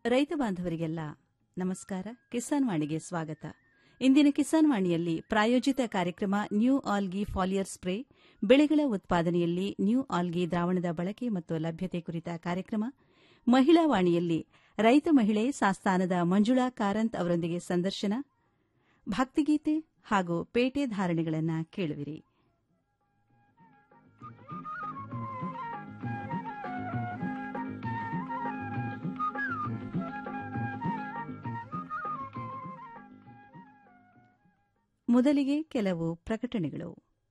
ರೈತ ಬಾಂಧವರಿಗೆಲ್ಲ ನಮಸ್ಕಾರ ಕಿಸಾನ್ ವಾಣಿಗೆ ಸ್ವಾಗತ ಇಂದಿನ ಕಿಸಾನ್ ವಾಣಿಯಲ್ಲಿ ಪ್ರಾಯೋಜಿತ ಕಾರ್ಯಕ್ರಮ ನ್ಯೂ ಆಲ್ಗಿ ಫಾಲಿಯರ್ ಸ್ಪ್ರೇ ಬೆಳೆಗಳ ಉತ್ಪಾದನೆಯಲ್ಲಿ ನ್ಯೂ ಆಲ್ಗಿ ದ್ರಾವಣದ ಬಳಕೆ ಮತ್ತು ಲಭ್ಯತೆ ಕುರಿತ ಕಾರ್ಯಕ್ರಮ ಮಹಿಳಾ ವಾಣಿಯಲ್ಲಿ ರೈತ ಮಹಿಳೆ ಸಾಸ್ತಾನದ ಮಂಜುಳಾ ಕಾರಂತ್ ಅವರೊಂದಿಗೆ ಸಂದರ್ಶನ ಭಕ್ತಿಗೀತೆ ಹಾಗೂ ಪೇಟೆ ಧಾರಣೆಗಳನ್ನು ಕೇಳುವಿರಿ ಮೊದಲಿಗೆ ಕೆಲವು ಪ್ರಕಟಣೆಗಳು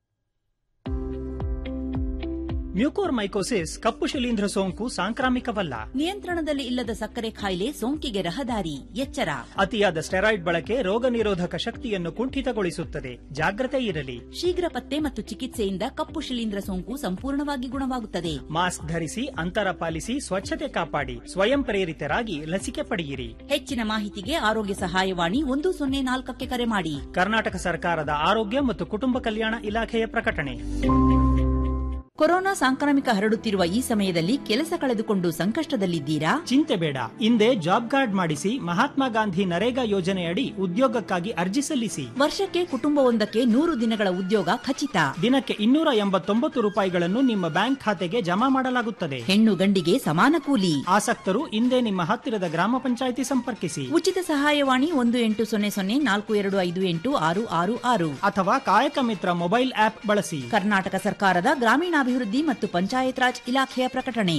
ಮ್ಯೂಕೋರ್ಮೈಕೋಸಿಸ್ ಕಪ್ಪು ಶಿಲೀಂಧ್ರ ಸೋಂಕು ಸಾಂಕ್ರಾಮಿಕವಲ್ಲ ನಿಯಂತ್ರಣದಲ್ಲಿ ಇಲ್ಲದ ಸಕ್ಕರೆ ಕಾಯಿಲೆ ಸೋಂಕಿಗೆ ರಹದಾರಿ ಎಚ್ಚರ ಅತಿಯಾದ ಸ್ಟೆರಾಯ್ಡ್ ಬಳಕೆ ರೋಗ ನಿರೋಧಕ ಶಕ್ತಿಯನ್ನು ಕುಂಠಿತಗೊಳಿಸುತ್ತದೆ ಜಾಗ್ರತೆ ಇರಲಿ ಶೀಘ್ರ ಪತ್ತೆ ಮತ್ತು ಚಿಕಿತ್ಸೆಯಿಂದ ಕಪ್ಪು ಶಿಲೀಂಧ್ರ ಸೋಂಕು ಸಂಪೂರ್ಣವಾಗಿ ಗುಣವಾಗುತ್ತದೆ ಮಾಸ್ಕ್ ಧರಿಸಿ ಅಂತರ ಪಾಲಿಸಿ ಸ್ವಚ್ಛತೆ ಕಾಪಾಡಿ ಸ್ವಯಂ ಪ್ರೇರಿತರಾಗಿ ಲಸಿಕೆ ಪಡೆಯಿರಿ ಹೆಚ್ಚಿನ ಮಾಹಿತಿಗೆ ಆರೋಗ್ಯ ಸಹಾಯವಾಣಿ ಒಂದು ಸೊನ್ನೆ ನಾಲ್ಕಕ್ಕೆ ಕರೆ ಮಾಡಿ ಕರ್ನಾಟಕ ಸರ್ಕಾರದ ಆರೋಗ್ಯ ಮತ್ತು ಕುಟುಂಬ ಕಲ್ಯಾಣ ಇಲಾಖೆಯ ಪ್ರಕಟಣೆ ಕೊರೋನಾ ಸಾಂಕ್ರಾಮಿಕ ಹರಡುತ್ತಿರುವ ಈ ಸಮಯದಲ್ಲಿ ಕೆಲಸ ಕಳೆದುಕೊಂಡು ಸಂಕಷ್ಟದಲ್ಲಿದ್ದೀರಾ ಚಿಂತೆ ಬೇಡ ಹಿಂದೆ ಜಾಬ್ ಕಾರ್ಡ್ ಮಾಡಿಸಿ ಮಹಾತ್ಮ ಗಾಂಧಿ ನರೇಗಾ ಯೋಜನೆಯಡಿ ಉದ್ಯೋಗಕ್ಕಾಗಿ ಅರ್ಜಿ ಸಲ್ಲಿಸಿ ವರ್ಷಕ್ಕೆ ಕುಟುಂಬವೊಂದಕ್ಕೆ ನೂರು ದಿನಗಳ ಉದ್ಯೋಗ ಖಚಿತ ದಿನಕ್ಕೆ ಇನ್ನೂರ ಎಂಬತ್ತೊಂಬತ್ತು ರೂಪಾಯಿಗಳನ್ನು ನಿಮ್ಮ ಬ್ಯಾಂಕ್ ಖಾತೆಗೆ ಜಮಾ ಮಾಡಲಾಗುತ್ತದೆ ಹೆಣ್ಣು ಗಂಡಿಗೆ ಸಮಾನ ಕೂಲಿ ಆಸಕ್ತರು ಹಿಂದೆ ನಿಮ್ಮ ಹತ್ತಿರದ ಗ್ರಾಮ ಪಂಚಾಯಿತಿ ಸಂಪರ್ಕಿಸಿ ಉಚಿತ ಸಹಾಯವಾಣಿ ಒಂದು ಎಂಟು ಸೊನ್ನೆ ಸೊನ್ನೆ ನಾಲ್ಕು ಎರಡು ಐದು ಎಂಟು ಆರು ಆರು ಆರು ಅಥವಾ ಕಾಯಕ ಮಿತ್ರ ಮೊಬೈಲ್ ಆಪ್ ಬಳಸಿ ಕರ್ನಾಟಕ ಸರ್ಕಾರದ ಗ್ರಾಮೀಣಾಭಿವೃದ್ಧಿ ಮತ್ತು ಪಂಚಾಯತ್ ರಾಜ್ ಇಲಾಖೆಯ ಪ್ರಕಟಣೆ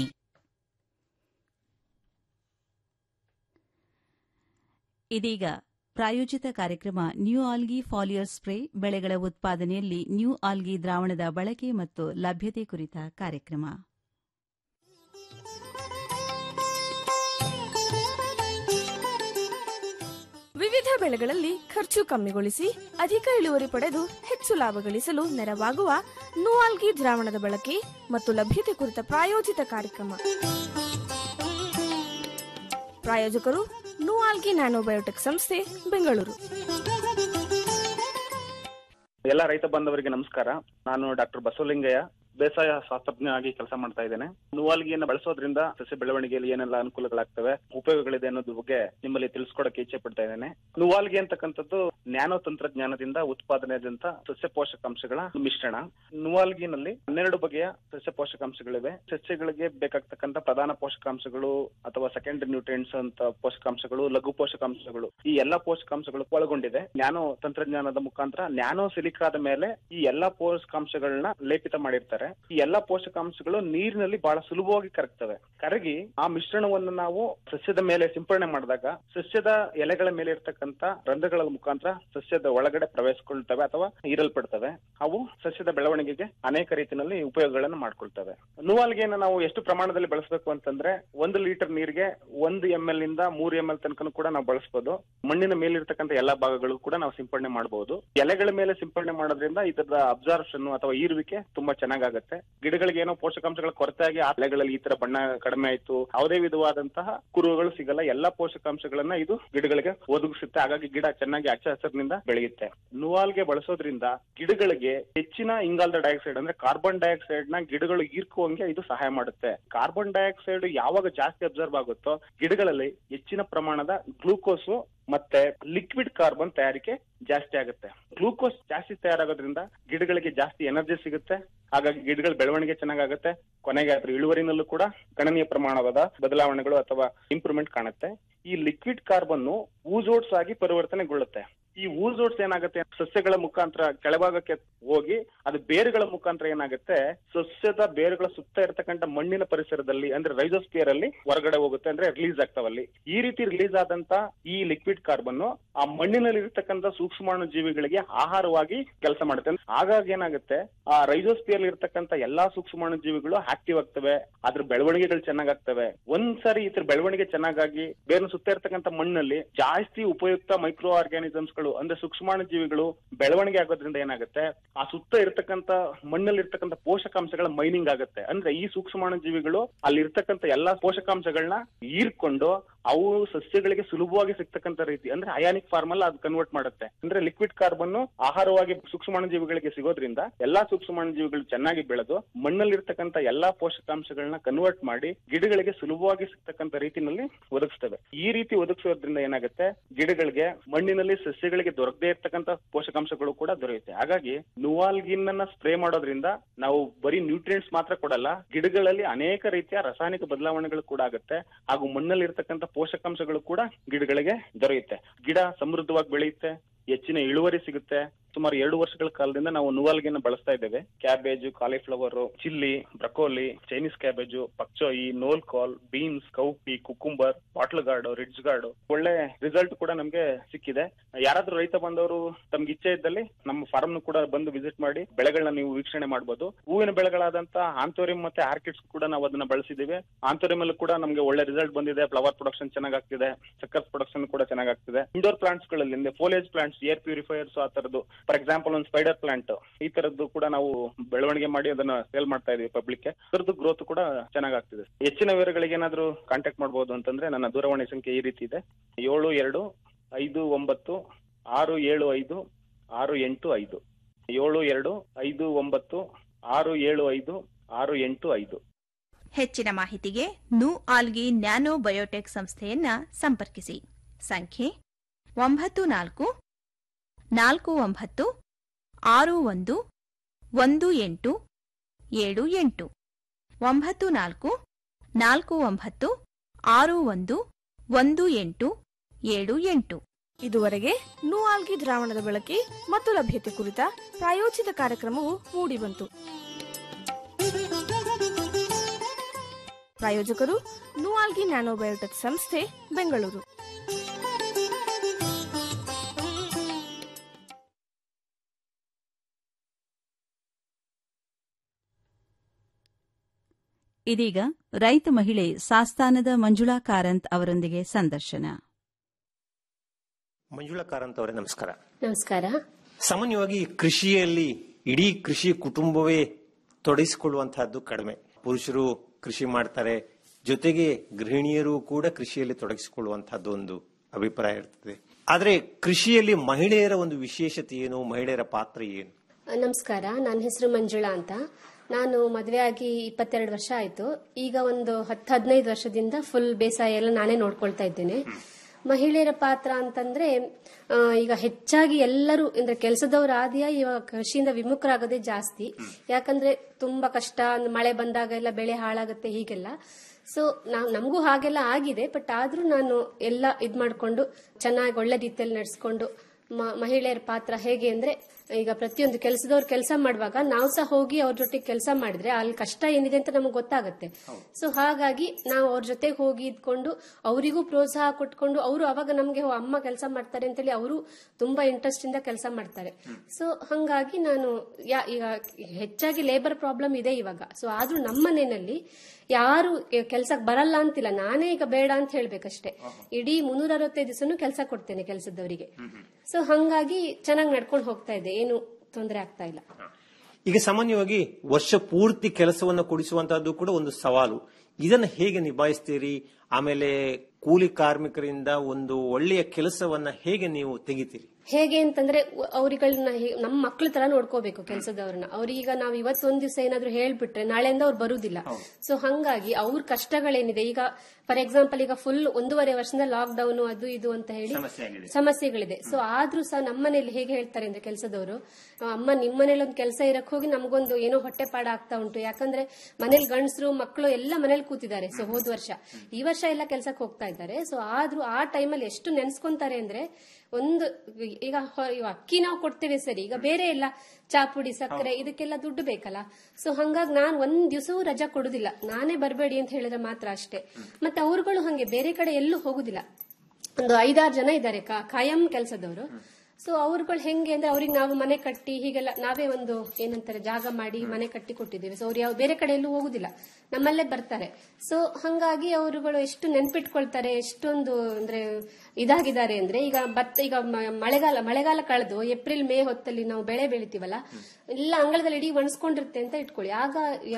ಇದೀಗ ಪ್ರಾಯೋಜಿತ ಕಾರ್ಯಕ್ರಮ ನ್ಯೂ ಆಲ್ಗಿ ಫಾಲಿಯರ್ ಸ್ಪ್ರೇ ಬೆಳೆಗಳ ಉತ್ಪಾದನೆಯಲ್ಲಿ ನ್ಯೂ ಆಲ್ಗಿ ದ್ರಾವಣದ ಬಳಕೆ ಮತ್ತು ಲಭ್ಯತೆ ಕುರಿತ ಕಾರ್ಯಕ್ರಮ ವಿವಿಧ ಬೆಳೆಗಳಲ್ಲಿ ಖರ್ಚು ಕಮ್ಮಿಗೊಳಿಸಿ ಅಧಿಕ ಇಳುವರಿ ಪಡೆದು ಹೆಚ್ಚು ಲಾಭ ಗಳಿಸಲು ನೆರವಾಗುವ ನೂಆಲ್ಗಿ ದ್ರಾವಣದ ಬಳಕೆ ಮತ್ತು ಲಭ್ಯತೆ ಕುರಿತ ಪ್ರಾಯೋಜಿತ ಕಾರ್ಯಕ್ರಮ ಪ್ರಾಯೋಜಕರು ನೂಆಲ್ಗಿ ನ್ಯಾನೋಬಯೋಟೆಕ್ ಸಂಸ್ಥೆ ಬೆಂಗಳೂರು ಎಲ್ಲ ರೈತ ಬಾಂಧವರಿಗೆ ನಮಸ್ಕಾರ ನಾನು ಡಾಕ್ಟರ್ ಬಸವಲಿಂಗಯ್ಯ ಬೇಸಾಯ ಶಾಸ್ತ್ರಜ್ಞನಾಗಿ ಕೆಲಸ ಮಾಡ್ತಾ ಇದ್ದೇನೆ ನುವಾಲ್ಗಿಯನ್ನು ಬಳಸೋದ್ರಿಂದ ಸಸ್ಯ ಬೆಳವಣಿಗೆಯಲ್ಲಿ ಏನೆಲ್ಲ ಅನುಕೂಲಗಳಾಗ್ತವೆ ಉಪಯೋಗಗಳಿದೆ ಅನ್ನೋದ್ರ ಬಗ್ಗೆ ನಿಮ್ಮಲ್ಲಿ ತಿಳಿಸ್ಕೊಡಕ್ಕೆ ಇಚ್ಛೆ ಪಡ್ತಾ ಇದ್ದೇನೆ ನುವಾಲ್ಗಿ ಅಂತಕ್ಕಂಥದ್ದು ನ್ಯಾನೋ ತಂತ್ರಜ್ಞಾನದಿಂದ ಉತ್ಪಾದನೆಯಾದಂತ ಸಸ್ಯ ಪೋಷಕಾಂಶಗಳ ಮಿಶ್ರಣ ನುವಾಲ್ಗಿನಲ್ಲಿ ಹನ್ನೆರಡು ಬಗೆಯ ಸಸ್ಯ ಪೋಷಕಾಂಶಗಳಿವೆ ಸಸ್ಯಗಳಿಗೆ ಬೇಕಾಗ್ತಕ್ಕಂಥ ಪ್ರಧಾನ ಪೋಷಕಾಂಶಗಳು ಅಥವಾ ಸೆಕೆಂಡರಿ ನ್ಯೂಟ್ರಿಯೆಂಟ್ಸ್ ಅಂತ ಪೋಷಕಾಂಶಗಳು ಲಘು ಪೋಷಕಾಂಶಗಳು ಈ ಎಲ್ಲಾ ಪೋಷಕಾಂಶಗಳು ಒಳಗೊಂಡಿದೆ ನ್ಯಾನೋ ತಂತ್ರಜ್ಞಾನದ ಮುಖಾಂತರ ನ್ಯಾನೋ ಸಿಲಿಕಾದ ಮೇಲೆ ಈ ಎಲ್ಲಾ ಪೋಷಕಾಂಶಗಳನ್ನ ಲೇಪಿತ ಮಾಡಿರ್ತಾರೆ ಈ ಎಲ್ಲಾ ಪೋಷಕಾಂಶಗಳು ನೀರಿನಲ್ಲಿ ಬಹಳ ಸುಲಭವಾಗಿ ಕರಗ್ತವೆ ಕರಗಿ ಆ ಮಿಶ್ರಣವನ್ನು ನಾವು ಸಸ್ಯದ ಮೇಲೆ ಸಿಂಪಡಣೆ ಮಾಡಿದಾಗ ಸಸ್ಯದ ಎಲೆಗಳ ಮೇಲೆ ಇರ್ತಕ್ಕಂಥ ರಂಧ್ರಗಳ ಮುಖಾಂತರ ಸಸ್ಯದ ಒಳಗಡೆ ಪ್ರವೇಶಿಸ್ಕೊಳ್ತವೆ ಅಥವಾ ಹೀರಲ್ಪಡ್ತವೆ ಅವು ಸಸ್ಯದ ಬೆಳವಣಿಗೆಗೆ ಅನೇಕ ರೀತಿಯಲ್ಲಿ ಉಪಯೋಗಗಳನ್ನು ಮಾಡ್ಕೊಳ್ತವೆ ನುವಾಲ್ಗೆಯನ್ನು ನಾವು ಎಷ್ಟು ಪ್ರಮಾಣದಲ್ಲಿ ಬಳಸಬೇಕು ಅಂತಂದ್ರೆ ಒಂದು ಲೀಟರ್ ನೀರಿಗೆ ಒಂದು ಎಂ ಎಲ್ ಇಂದ ಮೂರು ಎಂ ಎಲ್ ತನಕ ಕೂಡ ನಾವು ಬಳಸಬಹುದು ಮಣ್ಣಿನ ಮೇಲಿರ್ತಕ್ಕಂಥ ಎಲ್ಲಾ ಭಾಗಗಳು ಕೂಡ ನಾವು ಸಿಂಪಡಣೆ ಮಾಡಬಹುದು ಎಲೆಗಳ ಮೇಲೆ ಸಿಂಪಡಣೆ ಮಾಡೋದ್ರಿಂದ ಇದರ ಅಬ್ಸಾರ್ಪ್ಷನ್ ಅಥವಾ ಈರುವಿಕೆ ತುಂಬಾ ಚೆನ್ನಾಗಾಗುತ್ತೆ ಗಿಡಗಳಿಗೆ ಏನೋ ಪೋಷಕಾಂಶಗಳ ಕೊರತೆ ಆಗಿ ಆ ಎಲೆಗಳಲ್ಲಿ ಈ ತರ ಬಣ್ಣ ಕಡಿಮೆ ಆಯ್ತು ಯಾವುದೇ ವಿಧವಾದಂತಹ ಕುರುಗಳು ಸಿಗಲ್ಲ ಎಲ್ಲಾ ಪೋಷಕಾಂಶಗಳನ್ನ ಇದು ಗಿಡಗಳಿಗೆ ಒದಗಿಸುತ್ತೆ ಹಾಗಾಗಿ ಗಿಡ ಚೆನ್ನಾಗಿ ಹಚ್ಚ ಹಸಿರಿನಿಂದ ಬೆಳೆಯುತ್ತೆ ನುವಾಲ್ಗೆ ಬಳಸೋದ್ರಿಂದ ಗಿಡಗಳಿಗೆ ಹೆಚ್ಚಿನ ಇಂಗಾಲದ ಡೈಆಕ್ಸೈಡ್ ಅಂದ್ರೆ ಕಾರ್ಬನ್ ಡೈಆಕ್ಸೈಡ್ ನ ಗಿಡಗಳು ಹೀರ್ಕುವಂಗೆ ಇದು ಸಹಾಯ ಮಾಡುತ್ತೆ ಕಾರ್ಬನ್ ಡೈಆಕ್ಸೈಡ್ ಯಾವಾಗ ಜಾಸ್ತಿ ಅಬ್ಸರ್ವ್ ಆಗುತ್ತೋ ಗಿಡಗಳಲ್ಲಿ ಹೆಚ್ಚಿನ ಪ್ರಮಾಣದ ಗ್ಲೂಕೋಸ್ ಮತ್ತೆ ಲಿಕ್ವಿಡ್ ಕಾರ್ಬನ್ ತಯಾರಿಕೆ ಜಾಸ್ತಿ ಆಗುತ್ತೆ ಗ್ಲೂಕೋಸ್ ಜಾಸ್ತಿ ತಯಾರಾಗೋದ್ರಿಂದ ಗಿಡಗಳಿಗೆ ಜಾಸ್ತಿ ಎನರ್ಜಿ ಸಿಗುತ್ತೆ ಹಾಗಾಗಿ ಗಿಡಗಳ ಬೆಳವಣಿಗೆ ಚೆನ್ನಾಗಾಗುತ್ತೆ ಕೊನೆಗೆ ಅದ್ರ ಇಳುವರಿನಲ್ಲೂ ಕೂಡ ಗಣನೀಯ ಪ್ರಮಾಣವಾದ ಬದಲಾವಣೆಗಳು ಅಥವಾ ಇಂಪ್ರೂವ್ಮೆಂಟ್ ಕಾಣುತ್ತೆ ಈ ಲಿಕ್ವಿಡ್ ಕಾರ್ಬನ್ ಊಜೋಟ್ಸ್ ಆಗಿ ಪರಿವರ್ತನೆಗೊಳ್ಳುತ್ತೆ ಈ ಊಜೋಟ್ಸ್ ಏನಾಗುತ್ತೆ ಸಸ್ಯಗಳ ಮುಖಾಂತರ ಕೆಳಭಾಗಕ್ಕೆ ಹೋಗಿ ಅದು ಬೇರುಗಳ ಮುಖಾಂತರ ಏನಾಗುತ್ತೆ ಸಸ್ಯದ ಬೇರುಗಳ ಸುತ್ತ ಇರತಕ್ಕಂತ ಮಣ್ಣಿನ ಪರಿಸರದಲ್ಲಿ ಅಂದ್ರೆ ರೈಸೋಸ್ಪಿಯರ್ ಅಲ್ಲಿ ಹೊರಗಡೆ ಹೋಗುತ್ತೆ ಅಂದ್ರೆ ರಿಲೀಸ್ ಆಗ್ತಾವಲ್ಲಿ ಈ ರೀತಿ ರಿಲೀಸ್ ಆದಂತ ಈ ಲಿಕ್ವಿಡ್ ಕಾರ್ಬನ್ ಆ ಮಣ್ಣಿನಲ್ಲಿ ಇರತಕ್ಕಂತ ಸೂಕ್ಷ್ಮಾಣು ಜೀವಿಗಳಿಗೆ ಆಹಾರವಾಗಿ ಕೆಲಸ ಮಾಡುತ್ತೆ ಹಾಗಾಗಿ ಏನಾಗುತ್ತೆ ಆ ರೈಸೋಸ್ಪಿಯರ್ ಇರತಕ್ಕಂತ ಎಲ್ಲಾ ಸೂಕ್ಷ್ಮಾಣು ಜೀವಿಗಳು ಆಕ್ಟಿವ್ ಆಗ್ತವೆ ಅದ್ರ ಬೆಳವಣಿಗೆಗಳು ಚೆನ್ನಾಗಾಗ್ತವೆ ಒಂದ್ಸರಿ ಇದ್ರ ಬೆಳವಣಿಗೆ ಚೆನ್ನಾಗಾಗಿ ಬೇರೆ ಸುತ್ತ ಇರತಕ್ಕಂತ ಮಣ್ಣಲ್ಲಿ ಜಾಸ್ತಿ ಉಪಯುಕ್ತ ಮೈಕ್ರೋ ಆರ್ಗ್ಯಾನಿಸಮ್ಸ್ ಗಳು ಅಂದ್ರೆ ಸೂಕ್ಷ್ಮಾಣು ಜೀವಿಗಳು ಬೆಳವಣಿಗೆ ಆಗೋದ್ರಿಂದ ಏನಾಗುತ್ತೆ ಆ ಸುತ್ತ ಇರ್ತಕ್ಕಂತ ಮಣ್ಣಲ್ಲಿ ಇರ್ತಕ್ಕಂತ ಪೋಷಕಾಂಶಗಳ ಮೈನಿಂಗ್ ಆಗುತ್ತೆ ಅಂದ್ರೆ ಈ ಸೂಕ್ಷ್ಮಾಣು ಜೀವಿಗಳು ಅಲ್ಲಿ ಇರ್ತಕ್ಕಂತ ಎಲ್ಲಾ ಪೋಷಕಾಂಶಗಳನ್ನ ಹೀರ್ಕೊಂಡು ಅವು ಸಸ್ಯಗಳಿಗೆ ಸುಲಭವಾಗಿ ಸಿಗ್ತಕ್ಕಂತ ರೀತಿ ಅಂದ್ರೆ ಅಯಾನಿಕ್ ಫಾರ್ಮ್ ಅಲ್ಲಿ ಅದು ಕನ್ವರ್ಟ್ ಮಾಡುತ್ತೆ ಅಂದ್ರೆ ಲಿಕ್ವಿಡ್ ಕಾರ್ಬನ್ ಆಹಾರವಾಗಿ ಸೂಕ್ಷ್ಮಾಣುಜೀವಿಗಳಿಗೆ ಸಿಗೋದ್ರಿಂದ ಎಲ್ಲಾ ಸೂಕ್ಷ್ಮಾಣುಜೀವಿಗಳು ಚೆನ್ನಾಗಿ ಬೆಳೆದು ಮಣ್ಣಲ್ಲಿರ್ತಕ್ಕಂಥ ಎಲ್ಲಾ ಪೋಷಕಾಂಶಗಳನ್ನ ಕನ್ವರ್ಟ್ ಮಾಡಿ ಗಿಡಗಳಿಗೆ ಸುಲಭವಾಗಿ ಸಿಗ್ತಕ್ಕಂತ ರೀತಿನಲ್ಲಿ ಒದಗಿಸ್ತವೆ ಈ ರೀತಿ ಒದಗಿಸೋದ್ರಿಂದ ಏನಾಗುತ್ತೆ ಗಿಡಗಳಿಗೆ ಮಣ್ಣಿನಲ್ಲಿ ಸಸ್ಯಗಳಿಗೆ ದೊರಕದೇ ಇರ್ತಕ್ಕಂಥ ಪೋಷಕಾಂಶಗಳು ಕೂಡ ದೊರೆಯುತ್ತೆ ಹಾಗಾಗಿ ನುವಾಲ್ಗಿನ್ ಅನ್ನ ಸ್ಪ್ರೇ ಮಾಡೋದ್ರಿಂದ ನಾವು ಬರೀ ನ್ಯೂಟ್ರಿಯೆಂಟ್ಸ್ ಮಾತ್ರ ಕೊಡಲ್ಲ ಗಿಡಗಳಲ್ಲಿ ಅನೇಕ ರೀತಿಯ ರಾಸಾಯನಿಕ ಬದಲಾವಣೆಗಳು ಕೂಡ ಆಗುತ್ತೆ ಹಾಗೂ ಮಣ್ಣಲ್ಲಿ ಇರ್ತಕ್ಕಂಥ ಪೋಷಕಾಂಶಗಳು ಕೂಡ ಗಿಡಗಳಿಗೆ ದೊರೆಯುತ್ತೆ ಗಿಡ ಸಮೃದ್ಧವಾಗಿ ಬೆಳೆಯುತ್ತೆ ಹೆಚ್ಚಿನ ಇಳುವರಿ ಸಿಗುತ್ತೆ ಸುಮಾರು ಎರಡು ವರ್ಷಗಳ ಕಾಲದಿಂದ ನಾವು ನುವಾಲ್ಗಿನ ಬಳಸ್ತಾ ಇದ್ದೇವೆ cabbage cauliflower chilli broccoli Chinese cabbage pak choi knol khol beans cowpea cucumber bottle gourd ridge gourd ಒಳ್ಳೆ ರಿಸಲ್ಟ್ ಕೂಡ ನಮ್ಗೆ ಸಿಕ್ಕಿದೆ ಯಾರಾದ್ರೂ ರೈತ ಬಂದವರು ತಮ್ಗೆ ಇಚ್ಛೆ ಇದ್ದಲ್ಲಿ ನಮ್ಮ ಫಾರ್ಮ್ ಕೂಡ ಬಂದು ವಿಸಿಟ್ ಮಾಡಿ ಬೆಳೆಗಳನ್ನ ನೀವು ವೀಕ್ಷಣೆ ಮಾಡಬಹುದು ಹೂವಿನ ಬೆಳೆಗಳಾದಂತ ಆಂಥೋರಿಯಂ ಮತ್ತೆ ಆರ್ಕಿಡ್ಸ್ ಕೂಡ ನಾವು ಅದನ್ನ ಬಳಸಿದೀವಿ ಆಂಥೋರಿಯಂ ಅಲ್ಲೂ ಕೂಡ ನಮ್ಗೆ ಒಳ್ಳೆ ರಿಸಲ್ಟ್ ಬಂದಿದೆ ಫ್ಲವರ್ ಪ್ರೊಡಕ್ಷನ್ ಚೆನ್ನಾಗಾಗ್ತಿದೆ ಸಕ್ಕರ್ ಪ್ರೊಡಕ್ಷನ್ ಕೂಡ ಚೆನ್ನಾಗಾಗ್ತಿದೆ ಇಂಡೋರ್ ಪ್ಲಾಂಟ್ಸ್ ಗಳಲ್ಲಿ ಫೋಲೇಜ್ ಪ್ಲಾಂಟ್ಸ್ ಏರ್ ಪ್ಯೂರಿಫೈಯರ್ಸ್ ಆ ತರದ್ದು ಫಾರ್ ಎಕ್ಸಾಂಪಲ್ ಒಂದು ಸ್ಪೈಡರ್ ಪ್ಲಾಂಟ್ ಈ ತರದ್ದು ಕೂಡ ನಾವು ಬೆಳವಣಿಗೆ ಮಾಡಿ ಅದನ್ನ ಸೇಲ್ ಮಾಡ್ತಾ ಇದೀವಿ ಪಬ್ಲಿಕ್ ಅದರದ್ದು ಗ್ರೋತ್ ಕೂಡ ಚೆನ್ನಾಗಾಗ್ತಿದೆ ಹೆಚ್ಚಿನ ವಿವರಗಳಿಗೆ ಏನಾದ್ರು ಕಾಂಟ್ಯಾಕ್ಟ್ ಮಾಡಬಹುದು ಅಂತಂದ್ರೆ ನನ್ನ ದೂರವಾಣಿ ಸಂಖ್ಯೆ ಈ ರೀತಿ ಇದೆ ಏಳು ಎರಡು ಐದು ಒಂಬತ್ತು ಆರು ಏಳು ಐದು ಆರು ಎಂಟು ಐದು ಏಳು ಎರಡು ಐದು ಒಂಬತ್ತು ಆರು ಏಳು ಐದು ಆರು ಎಂಟು ಐದು ಹೆಚ್ಚಿನ ಮಾಹಿತಿಗೆ ನು ಆಲ್ಗಿ ನ್ಯಾನೋ ಬಯೋಟೆಕ್ ಸಂಸ್ಥೆಯನ್ನ ಸಂಪರ್ಕಿಸಿ ಸಂಖ್ಯೆ ಒಂಬತ್ತು ನಾಲ್ಕು ನಾಲ್ಕು ಒಂಬತ್ತು ಆರು ಒಂದು ಒಂದು ಎಂಟು ಏಳು ಎಂಟು ಒಂಬತ್ತು ನಾಲ್ಕು ನಾಲ್ಕು ಒಂಬತ್ತು ಆರು ಒಂದು ಒಂದು ಎಂಟು ಏಳು ಎಂಟು ಇದುವರೆಗೆ ನೂಆಲ್ಗಿ ದ್ರಾವಣದ ಬಳಕೆ ಮತ್ತು ಲಭ್ಯತೆ ಕುರಿತ ಪ್ರಾಯೋಜಿತ ಕಾರ್ಯಕ್ರಮವು ಮೂಡಿಬಂತು ಪ್ರಾಯೋಜಕರು ನೂಆಲ್ಗಿ ನ್ಯಾನೋಬಯೋಟೆಕ್ ಸಂಸ್ಥೆ ಬೆಂಗಳೂರು ಇದೀಗ ರೈತ ಮಹಿಳೆ ಸಾಸ್ತಾನದ ಮಂಜುಳಾ ಕಾರಂತ್ ಅವರೊಂದಿಗೆ ಸಂದರ್ಶನ ಮಂಜುಳಾ ಕಾರಂತ್ ಅವರೇ ನಮಸ್ಕಾರ ನಮಸ್ಕಾರ ಸಾಮಾನ್ಯವಾಗಿ ಕೃಷಿಯಲ್ಲಿ ಇಡೀ ಕೃಷಿ ಕುಟುಂಬವೇ ತೊಡಗಿಸಿಕೊಳ್ಳುವಂತಹದ್ದು ಕಡಿಮೆ ಪುರುಷರು ಕೃಷಿ ಮಾಡ್ತಾರೆ ಜೊತೆಗೆ ಗೃಹಿಣಿಯರು ಕೂಡ ಕೃಷಿಯಲ್ಲಿ ತೊಡಗಿಸಿಕೊಳ್ಳುವಂತಹದ್ದು ಒಂದು ಅಭಿಪ್ರಾಯ ಇರ್ತದೆ ಆದ್ರೆ ಕೃಷಿಯಲ್ಲಿ ಮಹಿಳೆಯರ ಒಂದು ವಿಶೇಷತೆ ಏನು ಮಹಿಳೆಯರ ಪಾತ್ರ ಏನು ನಮಸ್ಕಾರ ನನ್ನ ಹೆಸರು ಮಂಜುಳಾ ಅಂತ ನಾನು ಮದುವೆ ಆಗಿ ಇಪ್ಪತ್ತೆರಡು ವರ್ಷ ಆಯ್ತು ಈಗ ಒಂದು ಹತ್ತು ಹದಿನೈದು ವರ್ಷದಿಂದ ಫುಲ್ ಬೇಸಾಯ ಎಲ್ಲ ನಾನೇ ನೋಡ್ಕೊಳ್ತಾ ಇದ್ದೇನೆ ಮಹಿಳೆಯರ ಪಾತ್ರ ಅಂತಂದ್ರೆ ಆ, ಈಗ ಹೆಚ್ಚಾಗಿ ಎಲ್ಲರೂ ಅಂದ್ರೆ ಕೆಲಸದವರು ಆದಿಯ ಇವಾಗ ಕೃಷಿಯಿಂದ ವಿಮುಖರಾಗೋದೇ ಜಾಸ್ತಿ ಯಾಕಂದ್ರೆ ತುಂಬಾ ಕಷ್ಟ ಅಂದ್ರೆ ಮಳೆ ಬಂದಾಗ ಎಲ್ಲ ಬೆಳೆ ಹಾಳಾಗುತ್ತೆ ಹೀಗೆಲ್ಲ ಸೊ ನಾವು ನಮಗೂ ಹಾಗೆಲ್ಲ ಆಗಿದೆ ಬಟ್ ಆದ್ರೂ ನಾನು ಎಲ್ಲ ಇದ್ ಮಾಡ್ಕೊಂಡು ಚೆನ್ನಾಗಿ ಒಳ್ಳೆ ರೀತಿಯಲ್ಲಿ ನಡೆಸ್ಕೊಂಡು ಮ- ಮಹಿಳೆಯರ ಪಾತ್ರ ಹೇಗೆ ಅಂದ್ರೆ ಈಗ ಪ್ರತಿಯೊಂದು ಕೆಲಸದವ್ರು ಕೆಲಸ ಮಾಡುವಾಗ ನಾವು ಸಹ ಹೋಗಿ ಅವ್ರ ಜೊತೆ ಕೆಲಸ ಮಾಡಿದ್ರೆ ಅಲ್ಲಿ ಕಷ್ಟ ಏನಿದೆ ಅಂತ ನಮಗೆ ಗೊತ್ತಾಗುತ್ತೆ ಸೊ ಹಾಗಾಗಿ ನಾವು ಅವ್ರ ಜೊತೆಗೆ ಹೋಗಿ ಇದ್ಕೊಂಡು ಅವರಿಗೂ ಪ್ರೋತ್ಸಾಹ ಕೊಟ್ಕೊಂಡು ಅವರು ಅವಾಗ ನಮ್ಗೆ ಓ, ಅಮ್ಮ ಕೆಲಸ ಮಾಡ್ತಾರೆ ಅಂತೇಳಿ ಅವರು ತುಂಬಾ ಇಂಟ್ರೆಸ್ಟ್ ಇಂದ ಕೆಲಸ ಮಾಡ್ತಾರೆ ಸೊ ಹಂಗಾಗಿ ನಾನು ಯಾ ಈಗ ಹೆಚ್ಚಾಗಿ ಲೇಬರ್ ಪ್ರಾಬ್ಲಮ್ ಇದೆ ಇವಾಗ ಸೊ ಆದ್ರೂ ನಮ್ಮ ಮನೆಯಲ್ಲಿ ಯಾರು ಕೆಲ್ಸಕ್ಕೆ ಬರಲ್ಲ ಅಂತಿಲ್ಲ ನಾನೇ ಈಗ ಬೇಡ ಅಂತ ಹೇಳ್ಬೇಕಷ್ಟೇ ಇಡೀ ಮುನ್ನೂರ ಅರವತ್ತೈದು ದಿವಸನು ಕೆಲಸ ಕೊಡ್ತೇನೆ ಕೆಲಸದವರಿಗೆ ಸೊ ಹಂಗಾಗಿ ಚೆನ್ನಾಗಿ ನಡ್ಕೊಂಡು ಹೋಗ್ತಾ ಇದೆ ಏನು ತೊಂದರೆ ಆಗ್ತಾ ಇಲ್ಲ ಈಗ ಸಾಮಾನ್ಯವಾಗಿ ವರ್ಷ ಪೂರ್ತಿ ಕೆಲಸವನ್ನು ಕೊಡಿಸುವಂತಹದ್ದು ಕೂಡ ಒಂದು ಸವಾಲು ಇದನ್ನ ಹೇಗೆ ನಿಭಾಯಿಸ್ತೀರಿ ಆಮೇಲೆ ಕೂಲಿ ಕಾರ್ಮಿಕರಿಂದ ಒಂದು ಒಳ್ಳೆಯ ಕೆಲಸವನ್ನ ಹೇಗೆ ನೀವು ತೆಗಿತೀರಿ ಹೇಗೆ ಅಂತಂದ್ರೆ ಉ- ಅವ್ರಿಗಳನ್ನ ಹೇ- ನಮ್ಮ ಮಕ್ಳ ತರ ನೋಡ್ಕೋಬೇಕು ಕೆಲಸದವ್ರನ್ನ ಅವ್ರೀಗ ನಾವ್ ಇವತ್ತು ಒಂದ್ ದಿವಸ ಏನಾದ್ರು ಹೇಳ್ಬಿಟ್ರೆ ನಾಳೆಯಿಂದ ಅವ್ರು ಬರುದಿಲ್ಲ ಸೊ ಹಂಗಾಗಿ ಅವ್ರ ಕಷ್ಟಗಳೇನಿದೆ ಈಗ ಫಾರ್ ಎಕ್ಸಾಂಪಲ್ ಈಗ ಫುಲ್ ಒಂದೂವರೆ ವರ್ಷದಿಂದ ಲಾಕ್ ಡೌನ್ ಅದು ಇದು ಅಂತ ಹೇಳಿ ಸಮಸ್ಯೆಗಳಿದೆ ಸೊ ಆದ್ರೂ ಸಹ ನಮ್ಮನೇಲಿ ಹೇಗೆ ಹೇಳ್ತಾರೆ ಅಂದ್ರೆ ಕೆಲಸದವರು ಅಮ್ಮ ನಿಮ್ಮ ಮನೇಲಿ ಒಂದು ಕೆಲಸ ಇರಕ್ ಹೋಗಿ ನಮಗೊಂದು ಏನೋ ಹೊಟ್ಟೆ ಪಾಡ ಆಗ್ತಾ ಉಂಟು ಯಾಕಂದ್ರೆ ಮನೇಲಿ ಗಂಡಸರು ಮಕ್ಕಳು ಎಲ್ಲ ಮನೇಲಿ ಕೂತಿದ್ದಾರೆ ಸೊ ಹೋದ ವರ್ಷ ಈ ವರ್ಷ ಎಲ್ಲ ಕೆಲ್ಸಕ್ಕೆ ಹೋಗ್ತಾ ಇದ್ದಾರೆ ಸೊ ಆದ್ರೂ ಆ ಟೈಮಲ್ಲಿ ಎಷ್ಟು ನೆನ್ಸ್ಕೊಂತಾರೆ ಅಂದ್ರೆ ಒಂದು ಈಗ ಹೊ- ಇವ ಅಕ್ಕಿ ನಾವು ಕೊಡ್ತೇವೆ ಸರಿ ಈಗ ಬೇರೆ ಎಲ್ಲ ಚಾಪುಡಿ ಸಕ್ಕರೆ ಇದಕ್ಕೆಲ್ಲ ದುಡ್ಡು ಬೇಕಲ್ಲ ಸೊ ಹಂಗಾಗಿ ನಾನು ಒಂದ್ ದಿವಸವೂ ರಜಾ ಕೊಡುದಿಲ್ಲ ನಾನೇ ಬರಬೇಡಿ ಅಂತ ಹೇಳಿದ್ರೆ ಮಾತ್ರ ಅಷ್ಟೇ ಮತ್ತೆ ಅವ್ರುಗಳು ಹಂಗೆ ಬೇರೆ ಕಡೆ ಎಲ್ಲೂ ಹೋಗುದಿಲ್ಲ ಒಂದು ಐದಾರು ಜನ ಇದ್ದಾರೆ ಕಾ- ಕಾಯಂ ಕೆಲಸದವರು ಸೊ ಅವ್ರುಗಳು ಹೆಂಗೆ ಅಂದ್ರೆ ಅವ್ರಿಗೆ ನಾವು ಮನೆ ಕಟ್ಟಿ ಹೀಗೆಲ್ಲ ನಾವೇ ಒಂದು ಏನಂತಾರೆ ಜಾಗ ಮಾಡಿ ಮನೆ ಕಟ್ಟಿ ಕೊಟ್ಟಿದ್ದೇವೆ ಸೊ ಅವ್ರು ಯಾವ ಬೇರೆ ಕಡೆ ಎಲ್ಲೂ ಹೋಗುದಿಲ್ಲ ನಮ್ಮಲ್ಲೇ ಬರ್ತಾರೆ ಸೊ ಹಂಗಾಗಿ ಅವರುಗಳು ಎಷ್ಟು ನೆನ್ಪಿಟ್ಕೊಳ್ತಾರೆ ಎಷ್ಟೊಂದು ಅಂದ್ರೆ ಇದಾಗಿದ್ದಾರೆ ಅಂದ್ರೆ ಈಗ ಭತ್ತ ಈಗ ಮ- ಮಳೆಗಾಲ ಮಳೆಗಾಲ ಕಳೆದು ಏಪ್ರಿಲ್ ಮೇ ಹೊತ್ತಲ್ಲಿ ನಾವು ಬೆಳೆ ಬೆಳಿತೀವಲ್ಲ ಎಲ್ಲ ಅಂಗಳದಲ್ಲಿ ಇಡೀ ಒಣಸ್ಕೊಂಡಿರುತ್ತೆ ಅಂತ ಇಟ್ಕೊಳ್ಳಿ ಆಗ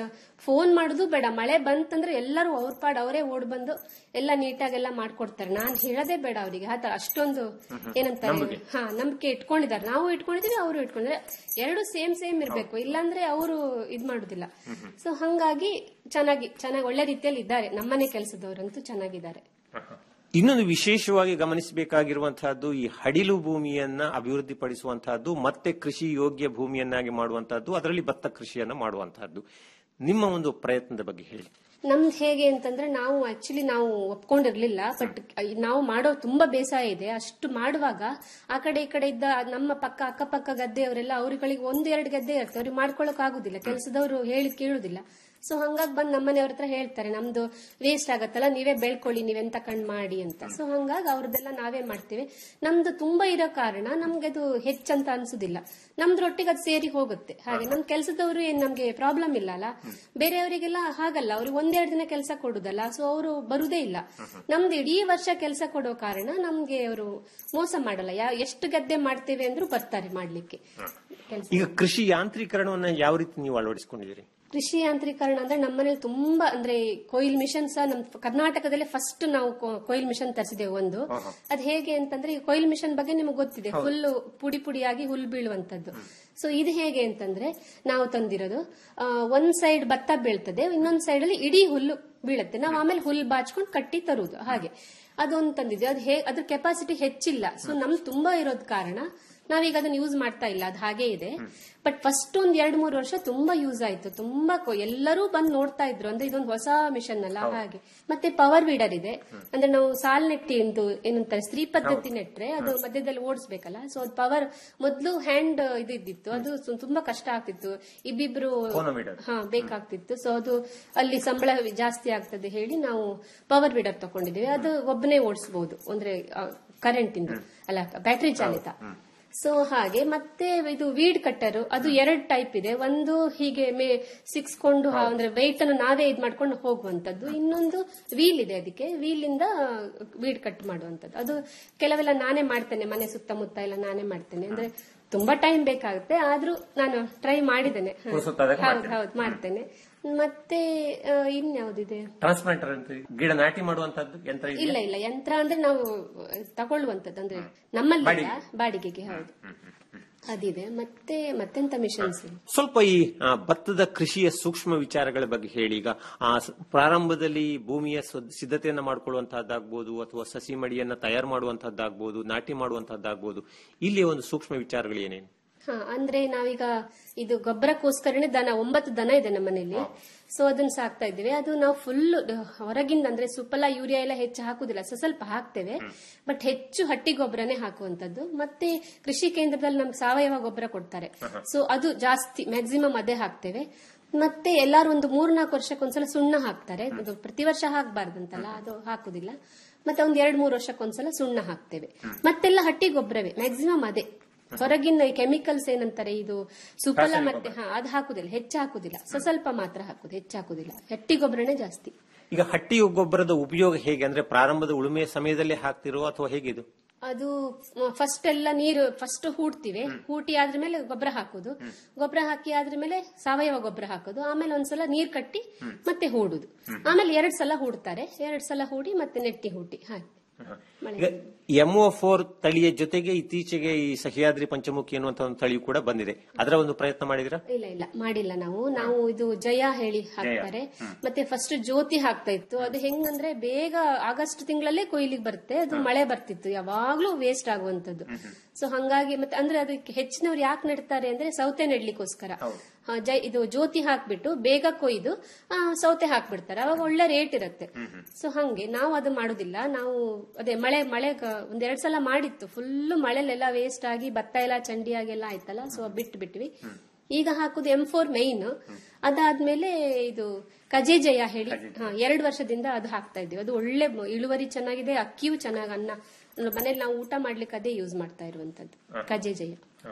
ಫೋನ್ ಮಾಡುದು ಬೇಡ ಮಳೆ ಬಂತಂದ್ರೆ ಎಲ್ಲರೂ ಅವ್ರ ಪಾಡ್ ಅವರೇ ಓಡ್ ಬಂದು ಎಲ್ಲ ನೀಟಾಗೆಲ್ಲ ಮಾಡ್ಕೊಡ್ತಾರೆ ನಾನ್ ಹೇಳೋದೇ ಬೇಡ ಅವರಿಗೆ ಆತರ ಅಷ್ಟೊಂದು ಏನಂತಾರೆ ಹಾ ನಂಬಿಕೆ ಇಟ್ಕೊಂಡಿದ್ದಾರೆ ನಾವು ಇಟ್ಕೊಂಡಿದೀವಿ ಅವರು ಇಟ್ಕೊಂಡಿದ್ರೆ ಎರಡು ಸೇಮ್ ಸೇಮ್ ಇರ್ಬೇಕು ಇಲ್ಲಾಂದ್ರೆ ಅವರು ಇದ್ ಮಾಡುದಿಲ್ಲ ಸೊ ಹಂಗಾಗಿ ಚೆನ್ನಾಗಿ ಚೆನ್ನಾಗಿ ಒಳ್ಳೆ ರೀತಿಯಲ್ಲಿ ಇದ್ದಾರೆ ನಮ್ಮನೆ ಕೆಲಸದವರಂತೂ ಚೆನ್ನಾಗಿದ್ದಾರೆ ಇನ್ನೊಂದು ವಿಶೇಷವಾಗಿ ಗಮನಿಸಬೇಕಾಗಿರುವಂತಹದ್ದು ಈ ಹಡಿಲು ಭೂಮಿಯನ್ನ ಅಭಿವೃದ್ಧಿಪಡಿಸುವಂತಹದ್ದು ಮತ್ತೆ ಕೃಷಿ ಯೋಗ್ಯ ಭೂಮಿಯನ್ನಾಗಿ ಮಾಡುವಂತಹದ್ದು ಅದರಲ್ಲಿ ಭತ್ತ ಕೃಷಿಯನ್ನ ಮಾಡುವಂತಹದ್ದು ನಿಮ್ಮ ಒಂದು ಪ್ರಯತ್ನದ ಬಗ್ಗೆ ಹೇಳಿ ನಮ್ದು ಹೇಗೆ ಅಂತಂದ್ರೆ ನಾವು ಆಕ್ಚುಲಿ ನಾವು ಒಪ್ಕೊಂಡಿರ್ಲಿಲ್ಲ ಬಟ್ ನಾವು ಮಾಡೋ ತುಂಬಾ ಬೇಸಾಯ ಇದೆ ಅಷ್ಟು ಮಾಡುವಾಗ ಆ ಕಡೆ ಈ ಕಡೆ ಇದ್ದ ನಮ್ಮ ಪಕ್ಕ ಅಕ್ಕಪಕ್ಕ ಗದ್ದೆಯವರೆಲ್ಲ ಅವ್ರುಗಳಿಗೆ ಒಂದೆರಡು ಗದ್ದೆ ಇರ್ತವೆ ಅವ್ರಿಗೆ ಮಾಡ್ಕೊಳಕ್ ಆಗುದಿಲ್ಲ ಕೆಲಸದವರು ಹೇಳಿ ಕೇಳುದಿಲ್ಲ ಸೊ ಹಂಗಾಗಿ ಬಂದು ನಮ್ಮನೆಯವ್ರ ಹತ್ರ ಹೇಳ್ತಾರೆ ನಮ್ದು ವೇಸ್ಟ್ ಆಗತ್ತಲ್ಲ ನೀವೇ ಬೆಳ್ಕೊಳ್ಳಿ ನೀವೆಂತ ಕಣ್ ಮಾಡಿ ಅಂತ ಸೊ ಹಂಗಾಗಿ ಅವ್ರದ್ದೆಲ್ಲ ನಾವೇ ಮಾಡ್ತೀವಿ ನಮ್ದು ತುಂಬಾ ಇರೋ ಕಾರಣ ನಮ್ಗೆ ಅದು ಹೆಚ್ಚಂತ ಅನ್ಸುದಿಲ್ಲ ನಮ್ದ್ರೊಟ್ಟಿಗೆ ಅದು ಸೇರಿ ಹೋಗುತ್ತೆ ಹಾಗೆ ನಮ್ ಕೆಲಸದವರು ಏನ್ ನಮ್ಗೆ ಪ್ರಾಬ್ಲಮ್ ಇಲ್ಲ ಅಲ್ಲ ಬೇರೆಯವರಿಗೆಲ್ಲ ಹಾಗಲ್ಲ ಅವ್ರಿಗೆ ಒಂದೆರಡು ದಿನ ಕೆಲಸ ಕೊಡುದಲ್ಲ ಸೊ ಅವರು ಬರುದೇ ಇಲ್ಲ ನಮ್ದು ಇಡೀ ವರ್ಷ ಕೆಲಸ ಕೊಡೋ ಕಾರಣ ನಮ್ಗೆ ಅವರು ಮೋಸ ಮಾಡಲ್ಲ ಯಾ ಎಷ್ಟು ಗದ್ದೆ ಮಾಡ್ತೇವೆ ಅಂದ್ರೂ ಬರ್ತಾರೆ ಮಾಡ್ಲಿಕ್ಕೆ ಕೆಲಸ ಈಗ ಕೃಷಿ ಯಾಂತ್ರೀಕರಣವನ್ನ ಯಾವ ರೀತಿ ನೀವು ಅಳವಡಿಸಿಕೊಂಡಿದ್ದೀರಿ ಕೃಷಿ ಯಾಂತ್ರೀಕರಣ ಅಂದ್ರೆ ನಮ್ಮನೇಲಿ ತುಂಬಾ ಅಂದ್ರೆ ಕೊಯ್ಲ್ ಮಿಷನ್ ಸಹ ನಮ್ ಕರ್ನಾಟಕದಲ್ಲೇ ಫಸ್ಟ್ ನಾವು ಕೊ- ಕೊಯ್ಲ್ ಮಿಷನ್ ತರಿಸಿದೆವು ಒಂದು ಅದ್ ಹೇಗೆ ಅಂತಂದ್ರೆ ಈ ಕೊಯ್ಲ್ ಮಿಷನ್ ಬಗ್ಗೆ ನಿಮಗೆ ಗೊತ್ತಿದೆ ಹುಲ್ಲು ಪುಡಿ ಪುಡಿಯಾಗಿ ಹುಲ್ಲು ಬೀಳುವಂತದ್ದು ಸೊ ಇದು ಹೇಗೆ ಅಂತಂದ್ರೆ ನಾವು ತಂದಿರೋದು ಆ, ಒಂದ್ ಸೈಡ್ ಭತ್ತ ಬೀಳ್ತದೆ ಇನ್ನೊಂದ್ ಸೈಡ್ ಅಲ್ಲಿ ಇಡೀ ಹುಲ್ಲು ಬೀಳುತ್ತೆ ನಾವು ಆಮೇಲೆ ಹುಲ್ಲು ಬಾಚ್ಕೊಂಡು ಕಟ್ಟಿ ತರುವುದು ಹಾಗೆ ಅದೊಂದು ತಂದಿದ್ವಿ ಅದು ಹೇ ಅದ್ರ ಕೆಪಾಸಿಟಿ ಹೆಚ್ಚಿಲ್ಲ ಸೊ ನಮ್ ತುಂಬಾ ಇರೋದ್ ಕಾರಣ ನಾವೀಗ ಅದನ್ನ ಯೂಸ್ ಮಾಡ್ತಾ ಇಲ್ಲ ಅದು ಹಾಗೆ ಇದೆ ಬಟ್ ಫಸ್ಟ್ ಒಂದ್ ಎರಡ್ ಮೂರು ವರ್ಷ ತುಂಬಾ ಯೂಸ್ ಆಯ್ತು ತುಂಬಾ ಕೊ- ಎಲ್ಲರೂ ಬಂದು ನೋಡ್ತಾ ಇದ್ರು ಅಂದ್ರೆ ಇದೊಂದು ಹೊಸ ಮಿಷನ್ ಅಲ್ಲ ಹಾಗೆ ಮತ್ತೆ ಪವರ್ ವೀಡರ್ ಇದೆ ಅಂದ್ರೆ ನಾವು ಸಾಲ್ ನೆಟ್ಟಿ ಒಂದು ಏನಂತಾರೆ ಸ್ತ್ರೀ ಪದ್ಧತಿ ನೆಟ್ರೆ ಅದು ಮಧ್ಯದಲ್ಲಿ ಓಡಿಸ್ಬೇಕಲ್ಲ ಸೊ ಅದು ಪವರ್ ಮೊದ್ಲು ಹ್ಯಾಂಡ್ ಇದು ಇದ್ದಿತ್ತು ಅದು ಸು- ತುಂಬಾ ಕಷ್ಟ ಆಗ್ತಿತ್ತು ಇಬ್ಬಿಬ್ರು ಹಾ ಬೇಕಾಗ್ತಿತ್ತು ಸೊ ಅದು ಅಲ್ಲಿ ಸಂಬಳ ಜಾಸ್ತಿ ಆಗ್ತದೆ ಹೇಳಿ ನಾವು ಪವರ್ ವೀಡರ್ ತಕೊಂಡಿದೀವಿ ಅದು ಒಬ್ಬನೇ ಓಡಿಸಬಹುದು ಅಂದ್ರೆ ಕರೆಂಟ್ ಇಂದ ಅಲ್ಲ ಬ್ಯಾಟ್ರಿ ಚಾಲಿತ ಸೊ ಹಾಗೆ ಮತ್ತೆ ಇದು ವೀಡ್ ಕಟ್ಟರ್ ಅದು ಎರಡು ಟೈಪ್ ಇದೆ ಒಂದು ಹೀಗೆ ಮೇ ಸಿಕ್ಸ್ಕೊಂಡು ಹಾ- ಅಂದ್ರೆ ವೆಯ್ಟ್ ಅನ್ನು ನಾವೇ ಇದ್ ಮಾಡ್ಕೊಂಡು ಹೋಗುವಂತದ್ದು ಇನ್ನೊಂದು ವೀಲ್ ಇದೆ ಅದಕ್ಕೆ ವೀಲ್ ಇಂದ ವೀಡ್ ಕಟ್ ಮಾಡುವಂತದ್ದು ಅದು ಕೆಲವೆಲ್ಲ ನಾನೇ ಮಾಡ್ತೇನೆ ಮನೆ ಸುತ್ತಮುತ್ತ ಎಲ್ಲ ನಾನೇ ಮಾಡ್ತೇನೆ ಅಂದ್ರೆ ತುಂಬಾ ಟೈಮ್ ಬೇಕಾಗುತ್ತೆ ಆದ್ರೂ ನಾನು ಟ್ರೈ ಮಾಡಿದ್ದೇನೆ ಹ. ಹೌದು ಹೌದು ಮಾಡ್ತೇನೆ ಮತ್ತೆ ಆ, ಇನ್ಯಾವ್ದಿದೆ ಟ್ರಾನ್ಸ್ಪ್ಲಾಂಟರ್ ಅಂತ ಗಿಡ ನಾಟಿ ಮಾಡುವಂತಹದ್ದು ಯಂತ್ರ ಇದೆಯಾ? ಇಲ್ಲ ಇಲ್ಲ ಯಂತ್ರ ಅಂದ್ರೆ ನಾವು ತಗೊಳ್ಳುವಂತದ್ದು ಅಂದ್ರೆ ನಮ್ಮಲ್ಲಿ ಬಾಡಿಗೆಗೆ ಹೌದು ಅದಿದೆ ಮತ್ತೆ ಮತ್ತೆಂತ ಮಿಷನ್ಸ್ ಸ್ವಲ್ಪ ಈ ಆ, ಭತ್ತದ ಕೃಷಿಯ ಸೂಕ್ಷ್ಮ ವಿಚಾರಗಳ ಬಗ್ಗೆ ಹೇಳಿ ಈಗ ಆ ಸ- ಪ್ರಾರಂಭದಲ್ಲಿ ಭೂಮಿಯ ಸ್ವ- ಸಿದ್ಧತೆಯನ್ನ ಮಾಡ್ಕೊಳ್ಳುವಂತಹದ್ದಾಗ್ಬೋದು ಅಥವಾ ಸಸಿ ಮಡಿಯನ್ನ ತಯಾರು ಮಾಡುವಂತಹದ್ದಾಗ್ಬೋದು ನಾಟಿ ಮಾಡುವಂತಹದ್ದಾಗ್ಬೋದು ಇಲ್ಲಿ ಒಂದು ಸೂಕ್ಷ್ಮ ವಿಚಾರಗಳು ಏನೇನು ಹಾ ಅಂದ್ರೆ ನಾವೀಗ ಇದು ಗೊಬ್ಬರಕ್ಕೋಸ್ಕರನೇ ದನ ಒಂಬತ್ತು ದನ ಇದೆ ನಮ್ಮ ಮನೇಲಿ ಸೊ ಅದನ್ನ ಸಾಕ್ತಾ ಇದ್ದೀವಿ ಅದು ನಾವು ಫುಲ್ ಹೊರಗಿಂದ ಅಂದ್ರೆ ಸುಪ್ಪಲ ಯೂರಿಯಾ ಎಲ್ಲ ಹೆಚ್ಚು ಹಾಕುದಿಲ್ಲ ಸ್ವಲ್ಪ ಸ್ವಲ್ಪ ಹಾಕ್ತೇವೆ ಬಟ್ ಹೆಚ್ಚು ಹಟ್ಟಿ ಗೊಬ್ಬರನೇ ಹಾಕುವಂತದ್ದು ಮತ್ತೆ ಕೃಷಿ ಕೇಂದ್ರದಲ್ಲಿ ನಮ್ಗೆ ಸಾವಯವ ಗೊಬ್ಬರ ಕೊಡ್ತಾರೆ ಸೊ ಅದು ಜಾಸ್ತಿ ಮ್ಯಾಕ್ಸಿಮಮ್ ಅದೇ ಹಾಕ್ತೇವೆ ಮತ್ತೆ ಎಲ್ಲಾರು ಒಂದು ಮೂರ್ನಾಲ್ಕು ವರ್ಷಕ್ಕೊಂದ್ಸಲ ಸುಣ್ಣ ಹಾಕ್ತಾರೆ ಅದು ಪ್ರತಿ ವರ್ಷ ಹಾಕ್ಬಾರ್ದಂತಲ್ಲ ಅದು ಹಾಕುದಿಲ್ಲ ಮತ್ತೆ ಒಂದ್ ಎರಡ್ ಮೂರು ವರ್ಷಕ್ಕೊಂದ್ಸಲ ಸುಣ್ಣ ಹಾಕ್ತೇವೆ ಮತ್ತೆಲ್ಲ ಹಟ್ಟಿ ಗೊಬ್ಬರವೇ ಮ್ಯಾಕ್ಸಿಮಮ್ ಅದೇ ಹೊರಗಿನ ಕೆಮಿಕಲ್ಸ್ ಏನಂತಾರೆ ಇದು ಸುಫಲ ಮತ್ತೆ ಹಾ ಅದು ಹಾಕುದಿಲ್ಲ ಹೆಚ್ಚು ಹಾಕುದಿಲ್ಲ ಸ್ವಲ್ಪ ಸ್ವಲ್ಪ ಮಾತ್ರ ಹಾಕುದು ಹೆಚ್ಚು ಹಾಕುದಿಲ್ಲ ಹಟ್ಟಿ ಗೊಬ್ಬರನೇ ಜಾಸ್ತಿ ಈಗ ಹಟ್ಟಿ ಗೊಬ್ಬರದ ಉಪಯೋಗ ಹೇಗೆ ಅಂದ್ರೆ ಪ್ರಾರಂಭದ ಉಳುಮೆ ಸಮಯದಲ್ಲೇ ಹಾಕ್ತಿರೋ ಅಥವಾ ಹೇಗಿದು ಅದು ಫಸ್ಟ್ ಎಲ್ಲ ನೀರು ಫಸ್ಟ್ ಹೂಡ್ತೀವಿ ಹೂಟಿ ಆದ್ರ ಮೇಲೆ ಗೊಬ್ಬರ ಹಾಕುದು ಗೊಬ್ಬರ ಹಾಕಿ ಆದ್ರ ಮೇಲೆ ಸಾವಯವ ಗೊಬ್ಬರ ಹಾಕೋದು ಆಮೇಲೆ ಒಂದ್ಸಲ ನೀರ್ ಕಟ್ಟಿ ಮತ್ತೆ ಹೂಡುದು ಆಮೇಲೆ ಎರಡ್ ಸಲ ಹೂಡ್ತಾರೆ ಎರಡ್ ಸಲ ಹೂಡಿ ಮತ್ತೆ ನೆಟ್ಟಿ ಹೂಟಿ ಹಾಗೆ ಈಗ ಎಂಒ ಫೋರ್ ತಳಿಯ ಜೊತೆಗೆ ಇತ್ತೀಚೆಗೆ ಈ ಸಹ್ಯಾದ್ರಿ ಪಂಚಮುಖಿ ಅನ್ನುವಂತ ಒಂದು ತಳಿಯು ಕೂಡ ಬಂದಿದೆ ಅದರ ಒಂದು ಪ್ರಯತ್ನ ಮಾಡಿದಿರಾ ಇಲ್ಲ ಇಲ್ಲ ಮಾಡಿಲ್ಲ ನಾವು ನಾವು ಇದು ಜಯ ಹೇಳಿ ಹಾಕ್ತಾರೆ ಮತ್ತೆ ಫಸ್ಟ್ ಜ್ಯೋತಿ ಹಾಕ್ತಾ ಇತ್ತು ಅದು ಹೆಂಗಂದ್ರೆ ಬೇಗ ಆಗಸ್ಟ್ ತಿಂಗಳಲ್ಲೇ ಕೊಯ್ಲಿಗೆ ಬರುತ್ತೆ ಅದು ಮಳೆ ಬರ್ತಿತ್ತು ಯಾವಾಗ್ಲೂ ವೇಸ್ಟ್ ಆಗುವಂತದ್ದು ಸೊ ಹಂಗಾಗಿ ಮತ್ತೆ ಅಂದ್ರೆ ಅದಕ್ಕೆ ಹೆಚ್ಚಿನವ್ರು ಯಾಕೆ ನೆಡ್ತಾರೆ ಅಂದ್ರೆ ಸೌತೆ ನೆಡ್ಲಿಕ್ಕೋಸ್ಕರ ಆ, ಜೈ ಇದು ಜ್ಯೋತಿ ಹಾಕ್ಬಿಟ್ಟು ಬೇಗ ಕೊಯ್ದು ಆ, ಸೌತೆ ಹಾಕ್ಬಿಡ್ತಾರೆ ಅವಾಗ ಒಳ್ಳೆ ರೇಟ್ ಇರುತ್ತೆ ಸೊ ಹಂಗೆ ನಾವು ಅದು ಮಾಡುದಿಲ್ಲ ನಾವು ಅದೇ ಮಳೆ ಮಳೆ ಒಂದೆರಡ್ ಸಲ ಮಾಡಿತ್ತು ಫುಲ್ ಮಳೆಲೆಲ್ಲ ವೇಸ್ಟ್ ಆಗಿ ಭತ್ತ ಎಲ್ಲ ಚಂಡಿಯಾಗಿ ಎಲ್ಲ ಆಯ್ತಲ್ಲ ಸೊ ಬಿಟ್ಟು ಬಿಟ್ವಿ ಈಗ ಹಾಕುದು ಎಂ ಫೋರ್ ಮೈನ್ ಅದಾದ್ಮೇಲೆ ಇದು ಕಜೆ ಜಯ ಹೇಳಿ ಹಾ ಎರಡು ವರ್ಷದಿಂದ ಅದು ಹಾಕ್ತಾ ಇದ್ದೀವಿ ಅದು ಒಳ್ಳೆ ಮ- ಇಳುವರಿ ಚೆನ್ನಾಗಿದೆ ಅಕ್ಕಿಯೂ ಚೆನ್ನಾಗಿ ಅನ್ನ ಅಂದ್ರೆ ಮನೇಲಿ ನಾವು ಊಟ ಮಾಡ್ಲಿಕ್ಕೆ ಅದೇ ಯೂಸ್ ಮಾಡ್ತಾ ಇರುವಂತದ್ದು ಕಜೆ ಜಯ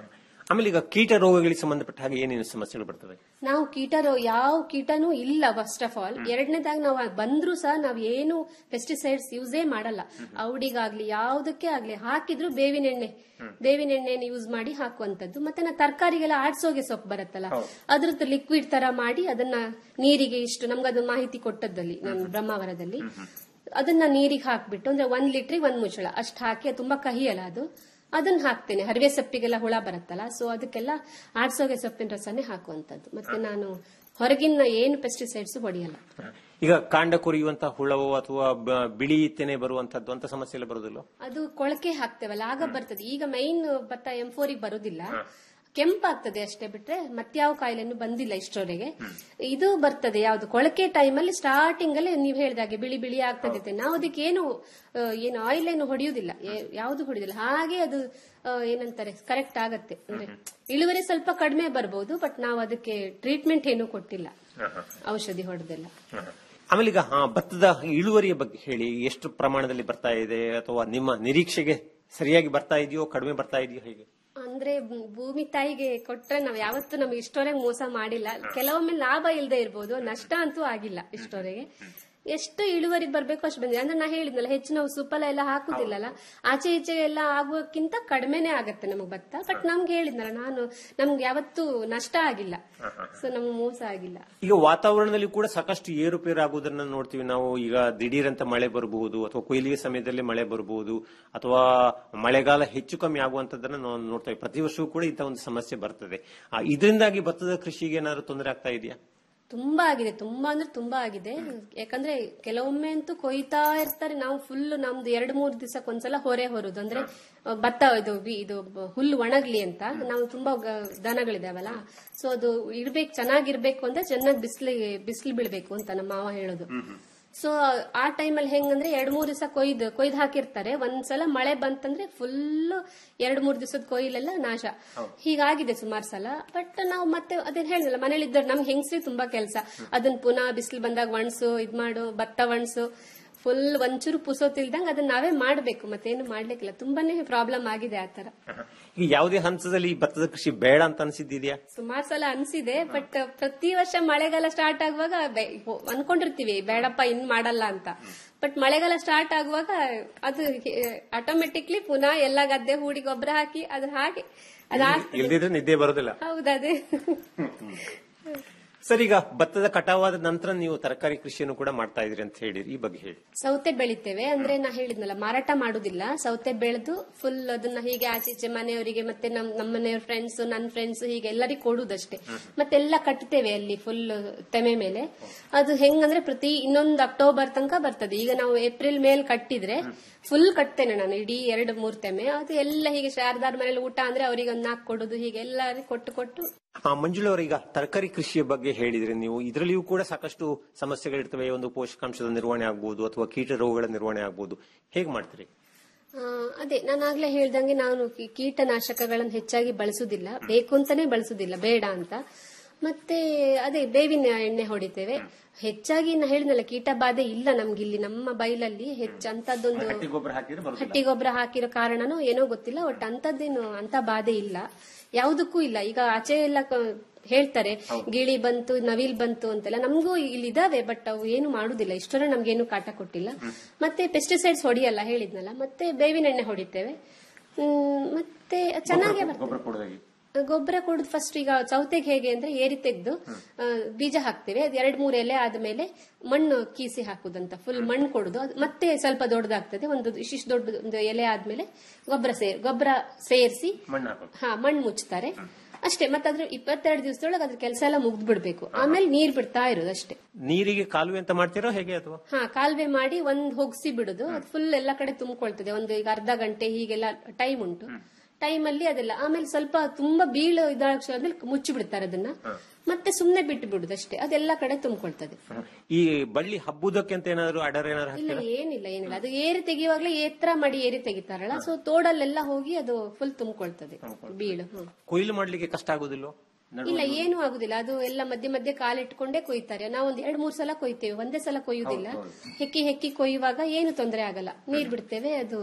ಆಮೇಲೆ ಈಗ ಕೀಟ ರೋಗಗಳಿಗೆ ಸಂಬಂಧಪಟ್ಟ ಹಾಗೆ ಏನೇನು ಸಮಸ್ಯೆಗಳು ಬರ್ತವೆ ನಾವು ಕೀಟರು ಯಾವ ಕೀಟನೂ ಇಲ್ಲ ಫಸ್ಟ್ ಆಫ್ ಆಲ್ ಎರಡನೇದಾಗಿ ನಾವು ಬಂದ್ರು ಸಹ ನಾವ್ ಏನು ಪೆಸ್ಟಿಸೈಡ್ಸ್ ಯೂಸೇ ಮಾಡಲ್ಲ ಔಡಿಗಾಗ್ಲಿ ಯಾವ್ದಕ್ಕೆ ಆಗ್ಲಿ ಹಾಕಿದ್ರು ಬೇವಿನ ಎಣ್ಣೆ ಬೇವಿನ ಎಣ್ಣೆನ ಯೂಸ್ ಮಾಡಿ ಹಾಕುವಂತದ್ದು ಮತ್ತೆ ನಾ ತರಕಾರಿಗೆಲ್ಲ ಆಡ್ಸೋಗೆ ಸೊಪ್ಪು ಬರುತ್ತಲ್ಲ ಅದ್ರದ್ದು ಲಿಕ್ವಿಡ್ ತರ ಮಾಡಿ ಅದನ್ನ ನೀರಿಗೆ ಇಷ್ಟು ನಮ್ಗದು ಮಾಹಿತಿ ಕೊಟ್ಟದ್ದಲ್ಲಿ ನಮ್ಮ ಬ್ರಹ್ಮಾವರದಲ್ಲಿ ಅದನ್ನ ನೀರಿಗೆ ಹಾಕ್ಬಿಟ್ಟು ಅಂದ್ರೆ ಒಂದ್ ಲೀಟ್ರಿಗೆ ಒಂದ್ ಮುಚ್ಚಳ ಅಷ್ಟು ಹಾಕಿ ಅದು ತುಂಬಾ ಕಹಿ ಅಲ್ಲ ಅದು ಅದನ್ನ ಹಾಕ್ತೇನೆ ಹರಿವೆ ಸೊಪ್ಪಿಗೆಲ್ಲ ಹುಳ ಬರುತ್ತಲ್ಲ ಸೊ ಅದಕ್ಕೆಲ್ಲ ಆಡ್ಸೋಗೆ ಸೊಪ್ಪಿನ ರಸನೇ ಹಾಕುವಂತದ್ದು ಮತ್ತೆ ನಾನು ಹೊರಗಿನ ಏನು ಪೆಸ್ಟಿಸೈಡ್ಸ್ ಹೊಡೆಯಲ್ಲ ಈಗ ಕಾಂಡ ಕೊರಿಯುವಂತಹ ಹುಳವೋ ಅಥವಾ ಬ- ಬಿಳಿ ತೆನೆ ಬರುವಂತದ್ದು ಅಂತ ಸಮಸ್ಯೆ ಎಲ್ಲ ಬರುದಿಲ್ಲ ಅದು ಕೊಳಕೆ ಹಾಕ್ತೇವಲ್ಲ ಆಗ ಬರ್ತದೆ ಈಗ ಮೈನ್ ಭತ್ತ ಎಂ ಫೋರಿಗೆ ಬರೋದಿಲ್ಲ ಕೆಂಪಾಗ್ತದೆ ಅಷ್ಟೇ ಬಿಟ್ರೆ ಮತ್ಯಾವ ಕಾಯಿಲೆನೂ ಬಂದಿಲ್ಲ ಇಷ್ಟರವರೆಗೆ ಇದು ಬರ್ತದೆ ಯಾವ್ದು ಕೊಳಕೆ ಟೈಮಲ್ಲಿ ಸ್ಟಾರ್ಟಿಂಗ್ ಅಲ್ಲಿ ನೀವು ಹೇಳಿದಾಗೆ ಬಿಳಿ ಬಿಳಿ ಆಗ್ತದೆ ನಾವು ಅದಕ್ಕೆ ಏನು ಆ, ಏನು ಆಯಿಲ್ ಏನು ಹೊಡೆಯುವುದಿಲ್ಲ ಯಾವುದು ಹೊಡೆಯುದಿಲ್ಲ ಹಾಗೆ ಅದು ಆ, ಏನಂತಾರೆ ಕರೆಕ್ಟ್ ಆಗತ್ತೆ ಅಂದ್ರೆ ಇಳುವರಿ ಸ್ವಲ್ಪ ಕಡಿಮೆ ಬರ್ಬೋದು ಬಟ್ ನಾವು ಅದಕ್ಕೆ ಟ್ರೀಟ್ಮೆಂಟ್ ಏನು ಕೊಟ್ಟಿಲ್ಲ ಔಷಧಿ ಹೊಡೆದಿಲ್ಲ ಆಮೇಲೆ ಈಗ ಆ, ಭತ್ತದ ಇಳುವರಿಯ ಬಗ್ಗೆ ಹೇಳಿ ಎಷ್ಟು ಪ್ರಮಾಣದಲ್ಲಿ ಬರ್ತಾ ಇದೆ ಅಥವಾ ನಿಮ್ಮ ನಿರೀಕ್ಷೆಗೆ ಸರಿಯಾಗಿ ಬರ್ತಾ ಇದೆಯೋ ಕಡಿಮೆ ಬರ್ತಾ ಇದೆಯೋ ಹೇಗೆ ಅಂದ್ರೆ ಭೂ- ಭೂಮಿ ತಾಯಿಗೆ ಕೊಟ್ರೆ ನಾವ್ ಯಾವತ್ತೂ ನಮ್ಗೆ ಇಷ್ಟವರೆಗೆ ಮೋಸ ಮಾಡಿಲ್ಲ ಕೆಲವೊಮ್ಮೆ ಲಾಭ ಇಲ್ಲದೆ ಇರ್ಬೋದು ನಷ್ಟ ಅಂತೂ ಆಗಿಲ್ಲ ಇಷ್ಟವರೆಗೆ ಎಷ್ಟು ಇಳುವರಿ ಬರ್ಬೇಕು ಅಷ್ಟು ಬಂದಿದೆ ಅಂದ್ರೆ ನಾ ಹೇಳಿದ್ನಲ್ಲ ಹೆಚ್ಚು ನಾವು ಸುಪ್ಪಲ ಎಲ್ಲ ಹಾಕುದಿಲ್ಲಲ್ಲ ಆಚೆ ಈಚೆ ಎಲ್ಲ ಆಗುವಕ್ಕಿಂತ ಕಡಿಮೆನೆ ಆಗತ್ತೆ ನಮಗ್ ಭತ್ತ ಬಟ್ ನಮ್ಗೆ ಹೇಳಿದ್ನಲ್ಲ ನಾನು ನಮ್ಗೆ ಯಾವತ್ತೂ ನಷ್ಟ ಆಗಿಲ್ಲ ಸೊ ನಮ್ಗೆ ಮೋಸ ಆಗಿಲ್ಲ ಈಗ ವಾತಾವರಣದಲ್ಲಿ ಕೂಡ ಸಾಕಷ್ಟು ಏರುಪೇರು ಆಗುವುದನ್ನ ನೋಡ್ತೀವಿ ನಾವು ಈಗ ದಿಢೀರಂತ ಮಳೆ ಬರಬಹುದು ಅಥವಾ ಕೊಯ್ಲಿಗೆ ಸಮಯದಲ್ಲಿ ಮಳೆ ಬರಬಹುದು ಅಥವಾ ಮಳೆಗಾಲ ಹೆಚ್ಚು ಕಮ್ಮಿ ಆಗುವಂತದನ್ನ ನಾವು ನೋಡ್ತೇವೆ ಪ್ರತಿ ವರ್ಷವೂ ಕೂಡ ಇಂಥ ಒಂದು ಸಮಸ್ಯೆ ಬರ್ತದೆ ಆ, ಇದರಿಂದಾಗಿ ಭತ್ತದ ಕೃಷಿಗೆ ಏನಾದ್ರು ತೊಂದರೆ ಆಗ್ತಾ ಇದೆಯಾ ತುಂಬಾ ಆಗಿದೆ ತುಂಬಾ ಅಂದ್ರೆ ತುಂಬಾ ಆಗಿದೆ ಯಾಕಂದ್ರೆ ಕೆಲವೊಮ್ಮೆ ಅಂತೂ ಕೊಯ್ತಾ ಇರ್ತಾರೆ ನಾವು ಫುಲ್ ನಮ್ದು ಎರಡು ಮೂರು ದಿವಸಕ್ಕೊಂದ್ಸಲ ಹೊರೆ ಹೊರುದು ಅಂದ್ರೆ ಆ, ಭತ್ತ ಇದು ಬಿ- ಇದು ಬ- ಹುಲ್ಲು ಒಣಗ್ಲಿ ಅಂತ ನಾವು ತುಂಬಾ ಗ- ದನಗಳಿದಾವಲ್ಲ ಸೊ ಅದು ಇರ್ಬೇಕು ಚೆನ್ನಾಗಿರ್ಬೇಕು ಅಂದ್ರೆ ಚೆನ್ನಾಗಿ ಬಿಸಿಲಿಗೆ ಬಿಸಿಲು ಬೀಳ್ಬೇಕು ಅಂತ ನಮ್ಮ ಮಾವ ಹೇಳೋದು ಸೊ ಆ ಟೈಮಲ್ಲಿ ಹೆಂಗಂದ್ರೆ ಎರಡ್ ಮೂರ್ ದಿವಸ ಕೊಯ್ದು ಕೊಯ್ದು ಹಾಕಿರ್ತಾರೆ ಒಂದ್ಸಲ ಮಳೆ ಬಂತಂದ್ರೆ ಫುಲ್ ಎರಡ್ ಮೂರ್ ದಿವಸದ ಕೊಯ್ಲೆಲ್ಲ ನಾಶ ಹೀಗಾಗಿದೆ ಸುಮಾರು ಸಲ ಬಟ್ ನಾವು ಮತ್ತೆ ಅದೇನ್ ಹೇಳಿದ್ನಲ್ಲ ಮನೇಲಿ ಇದ್ದವ್ರು ನಮ್ಗೆ ಹೆಂಗಸ್ರಿ ತುಂಬಾ ಕೆಲಸ ಅದನ್ನ ಪುನಃ ಬಿಸಿಲು ಬಂದಾಗ ಒಣಸು ಇದ್ ಮಾಡು ಭತ್ತ ಒಣಸು ಫುಲ್ ಒಂಚೂರು ಪುಸೋತಿಲ್ದಂಗ್ ಅದನ್ನ ನಾವೇ ಮಾಡ್ಬೇಕು ಮತ್ತೇನು ಮಾಡ್ಲಿಕ್ಕಿಲ್ಲ ತುಂಬಾನೇ ಪ್ರಾಬ್ಲಮ್ ಆಗಿದೆ ಆತರ ಈಗ ಯಾವುದೇ ಹಂತದಲ್ಲಿ ಈ ಭತ್ತದ ಕೃಷಿ ಬೇಡ ಅಂತ ಅನ್ಸಿದ್ದಿದ್ಯಾ ಸುಮಾರು ಸಲ ಅನ್ಸಿದೆ ಬಟ್ ಪ್ರತಿ ವರ್ಷ ಮಳೆಗಾಲ ಸ್ಟಾರ್ಟ್ ಆಗುವಾಗ ಬೆ- ಹೋ- ಅನ್ಕೊಂಡಿರ್ತೀವಿ ಬೇಡಪ್ಪ ಇನ್ ಮಾಡಲ್ಲ ಅಂತ ಬಟ್ ಮಳೆಗಾಲ ಸ್ಟಾರ್ಟ್ ಆಗುವಾಗ ಅದು ಆಟೋಮೆಟಿಕ್ಲಿ ಪುನಃ ಎಲ್ಲ ಗದ್ದೆ ಹೂಡಿ ಗೊಬ್ಬರ ಹಾಕಿ ಅದ್ರ ಹಾಕಿ ಅದ ಇಲ್ದಿದ್ರೆ ನಿದ್ದೆ ಬರೋದಿಲ್ಲ ಹೌದದೇ ಸರ್ ಈಗ ಭತ್ತದ ಕಟಾವಾದ ನಂತರ ನೀವು ತರಕಾರಿ ಕೃಷಿಯನ್ನು ಕೂಡ ಮಾಡ್ತಾ ಇದ್ರಿ ಅಂತ ಹೇಳಿರಿ ಈ ಬಗ್ಗೆ ಹೇಳಿ ಸೌತೆ ಬೆಳಿತೇವೆ ಅಂದ್ರೆ ನಾ ಹೇಳಿದ್ನಲ್ಲ ಮಾರಾಟ ಮಾಡುದಿಲ್ಲ ಸೌತೆ ಬೆಳೆದು ಫುಲ್ ಅದನ್ನ ಹೀಗೆ ಆಚೆ ಈಚೆ ಮನೆಯವರಿಗೆ ಮತ್ತೆ ನಮ್ ನಮ್ಮ ಮನೆಯವ್ರ ಫ್ರೆಂಡ್ಸ್ ನನ್ನ ಫ್ರೆಂಡ್ಸ್ ಹೀಗೆ ಎಲ್ಲರಿಗೂ ಕೊಡುದಷ್ಟೇ ಮತ್ತೆಲ್ಲ ಕಟ್ತೇವೆ ಅಲ್ಲಿ ಫುಲ್ ತೆಮೆ ಮೇಲೆ ಅದು ಹೆಂಗಂದ್ರೆ ಪ್ರತಿ ಇನ್ನೊಂದು ಅಕ್ಟೋಬರ್ ತನಕ ಬರ್ತದೆ ಈಗ ನಾವು ಏಪ್ರಿಲ್ ಮೇಲ್ ಕಟ್ಟಿದ್ರೆ ಫುಲ್ ಕಟ್ತೇನೆ ನಾನು ಇಡೀ ಎರಡು ಮೂರ್ ತೆಮೆ ಅದು ಎಲ್ಲ ಹೀಗೆ ಶಾರದಾರ್ ಮನೇಲಿ ಊಟ ಅಂದ್ರೆ ಅವರಿಗೆ ಒಂದ್ ನಾಲ್ಕು ಕೊಡುದು ಹೀಗೆ ಎಲ್ಲರಿಗೆ ಕೊಟ್ಟು ಕೊಟ್ಟು ಆ ಮಂಜುಳ ಅವರೀಗ ತರಕಾರಿ ಕೃಷಿಯ ಬಗ್ಗೆ ಹೇಳಿದ್ರೆ ನೀವು ಇದರಲ್ಲಿಯೂ ಕೂಡ ಸಾಕಷ್ಟು ಸಮಸ್ಯೆಗಳಿರ್ತವೆ ಒಂದು ಪೋಷಕಾಂಶದ ನಿರ್ವಹಣೆ ಆಗ್ಬೋದು ಅಥವಾ ಕೀಟ ರೋಗಗಳ ನಿರ್ವಹಣೆ ಆಗ್ಬೋದು ಹೇಗೆ ಮಾಡ್ತೀರಿ ಆ, ಅದೇ ನಾನು ಆಗ್ಲೇ ಹೇಳ್ದಂಗೆ ನಾನು ಕೀ- ಕೀಟನಾಶಕಗಳನ್ನು ಹೆಚ್ಚಾಗಿ ಬಳಸುದಿಲ್ಲ ಬೇಕು ಅಂತಾನೆ ಬಳಸುದಿಲ್ಲ ಬೇಡ ಅಂತ ಮತ್ತೆ ಅದೇ ಬೇವಿನ ಎಣ್ಣೆ ಹೊಡಿತೇವೆ ಹೆಚ್ಚಾಗಿ ನಾ ಹೇಳಿದ್ನಲ್ಲ ಕೀಟ ಬಾಧೆ ಇಲ್ಲ ನಮ್ಗೆ ಇಲ್ಲಿ ನಮ್ಮ ಬೈಲಲ್ಲಿ ಹೆಚ್ಚು ಅಂತದ್ದೊಂದು ಗೊಬ್ಬರ ಹಾಕಿದ್ರೆ ಹಟ್ಟಿ ಗೊಬ್ಬರ ಹಾಕಿರೋ ಕಾರಣನೋ ಏನೋ ಗೊತ್ತಿಲ್ಲ ಒಟ್ಟು ಅಂತದ್ದೇನು ಅಂತ ಬಾಧೆ ಇಲ್ಲ ಯಾವುದಕ್ಕೂ ಇಲ್ಲ ಈಗ ಆಚೆ ಎಲ್ಲ ಕ- ಹೇಳ್ತಾರೆ ಗಿಳಿ ಬಂತು ನವಿಲ್ ಬಂತು ಅಂತೆಲ್ಲ ನಮಗೂ ಇಲ್ಲಿ ಇದಾವೆ ಬಟ್ ಅವು ಏನು ಮಾಡುದಿಲ್ಲ ಇಷ್ಟರ ನಮ್ಗೇನು ಕಾಟ ಕೊಟ್ಟಿಲ್ಲ ಮತ್ತೆ ಪೆಸ್ಟಿಸೈಡ್ಸ್ ಹೊಡಿಯಲ್ಲ ಹೇಳಿದ್ನಲ್ಲ ಮತ್ತೆ ಬೇವಿನ ಎಣ್ಣೆ ಹೊಡಿತೇವೆ ಹ್ಮ್, ಮತ್ತೆ ಚೆನ್ನಾಗೇ ಬರ್ತದೆ ಗೊಬ್ಬರ ಕೊಡೋದಾಗಿ ಗೊಬ್ಬರ ಕೊಡುದು ಫಸ್ಟ್ ಈಗ ಸೌತೆಗೆ ಹೇಗೆ ಅಂದ್ರೆ ಏರಿ ತೆಗೆದು ಬೀಜ ಹಾಕ್ತೇವೆ ಅದು ಎರಡ್ ಮೂರು ಎಲೆ ಆದ್ಮೇಲೆ ಮಣ್ಣು ಕೀಸಿ ಹಾಕುದಂತ ಫುಲ್ ಮಣ್ಣು ಕೊಡುದು ಅದು ಮತ್ತೆ ಸ್ವಲ್ಪ ದೊಡ್ಡದಾಗ್ತದೆ ಒಂದು ಇಷ್ಟಿಷ್ಟು ದೊಡ್ಡ ಒಂದು ಎಲೆ ಆದ್ಮೇಲೆ ಗೊಬ್ಬರ ಸೇರ್ ಗೊಬ್ಬರ ಸೇರಿಸಿ ಮಣ್ಣು ಹಾಕೋದು ಹಾ ಮಣ್ಣು ಮುಚ್ತಾರೆ ಅಷ್ಟೇ ಮತ್ತೆ ಅದ್ರ ಇಪ್ಪತ್ತೆರಡು ದಿವಸದೊಳಗೆ ಅದ್ರ ಕೆಲಸ ಎಲ್ಲ ಮುಗ್ದು ಬಿಡ್ಬೇಕು ಆಮೇಲೆ ನೀರ್ ಬಿಡ್ತಾ ಇರೋದು ಅಷ್ಟೇ ನೀರಿಗೆ ಕಾಲುವೆ ಅಂತ ಮಾಡ್ತೀರೋ ಹೇಗೆ ಅಥವಾ ಹಾ ಕಾಲುವೆ ಮಾಡಿ ಒಂದ್ ಹೊಗ್ಸಿ ಬಿಡುದು ಅದು ಫುಲ್ ಎಲ್ಲ ಕಡೆ ತುಂಬಿಕೊಳ್ತದೆ ಒಂದು ಈಗ ಅರ್ಧ ಗಂಟೆ ಹೀಗೆಲ್ಲ ಟೈಮ್ ಉಂಟು ಟೈಮ್ ಅಲ್ಲಿ ಅದೆಲ್ಲ ಆಮೇಲೆ ಸ್ವಲ್ಪ ತುಂಬಾ ಬೀಳು ಇದಾದ್ಮೇಲೆ ಮುಚ್ಚಿ ಬಿಡ್ತಾರೆ ಅದನ್ನ ಮತ್ತೆ ಸುಮ್ನೆ ಬಿಟ್ಟು ಬಿಡುದು ಅಷ್ಟೇ ಅದೆಲ್ಲ ಕಡೆ ತುಂಬಿಕೊಳ್ತದೆ ಈ ಬಳ್ಳಿ ಹಬ್ಬುದಕ್ಕೆ ಅಂತ ಏನಾದ್ರು ಅಡರ್ ಏನಾದ್ರು ಇಲ್ಲ ಹಾಕ್ತೀರಾ ಏನಿಲ್ಲ ಏನಿಲ್ಲ ಅದು ಏರಿ ತೆಗಿಯುವಾಗ್ಲೇ ಎತ್ತರ ಮಾಡಿ ಏರಿ ತೆಗಿತಾರಲ್ಲ ಸೊ ತೋಡಲ್ಲೆಲ್ಲ ಹೋಗಿ ಅದು ಫುಲ್ ತುಂಬಿಕೊಳ್ತದೆ ಬೀಳು ಹ್ಮ್. ಕೊಯ್ಲು ಮಾಡ್ಲಿಕ್ಕೆ ಕಷ್ಟ ಆಗುದಿಲ್ಲೋ ಇಲ್ಲ ಏನೂ ಆಗುದಿಲ್ಲ ಅದು ಎಲ್ಲ ಮಧ್ಯೆ ಮಧ್ಯೆ ಕಾಲಿಟ್ಕೊಂಡೇ ಕೊಯ್ತಾರೆ ನಾವು ಒಂದ್ ಎರಡ್ ಮೂರ್ ಸಲ ಕೊಯ್ತೇವೆ ಒಂದೇ ಸಲ ಕೊಯ್ಯುದಿಲ್ಲ ಹೆಕ್ಕಿ ಹೆಕ್ಕಿ ಕೊಯ್ಯುವಾಗ ಏನು ತೊಂದರೆ ಆಗಲ್ಲ ನೀರ್ ಬಿಡ್ತೇವೆ ಅದು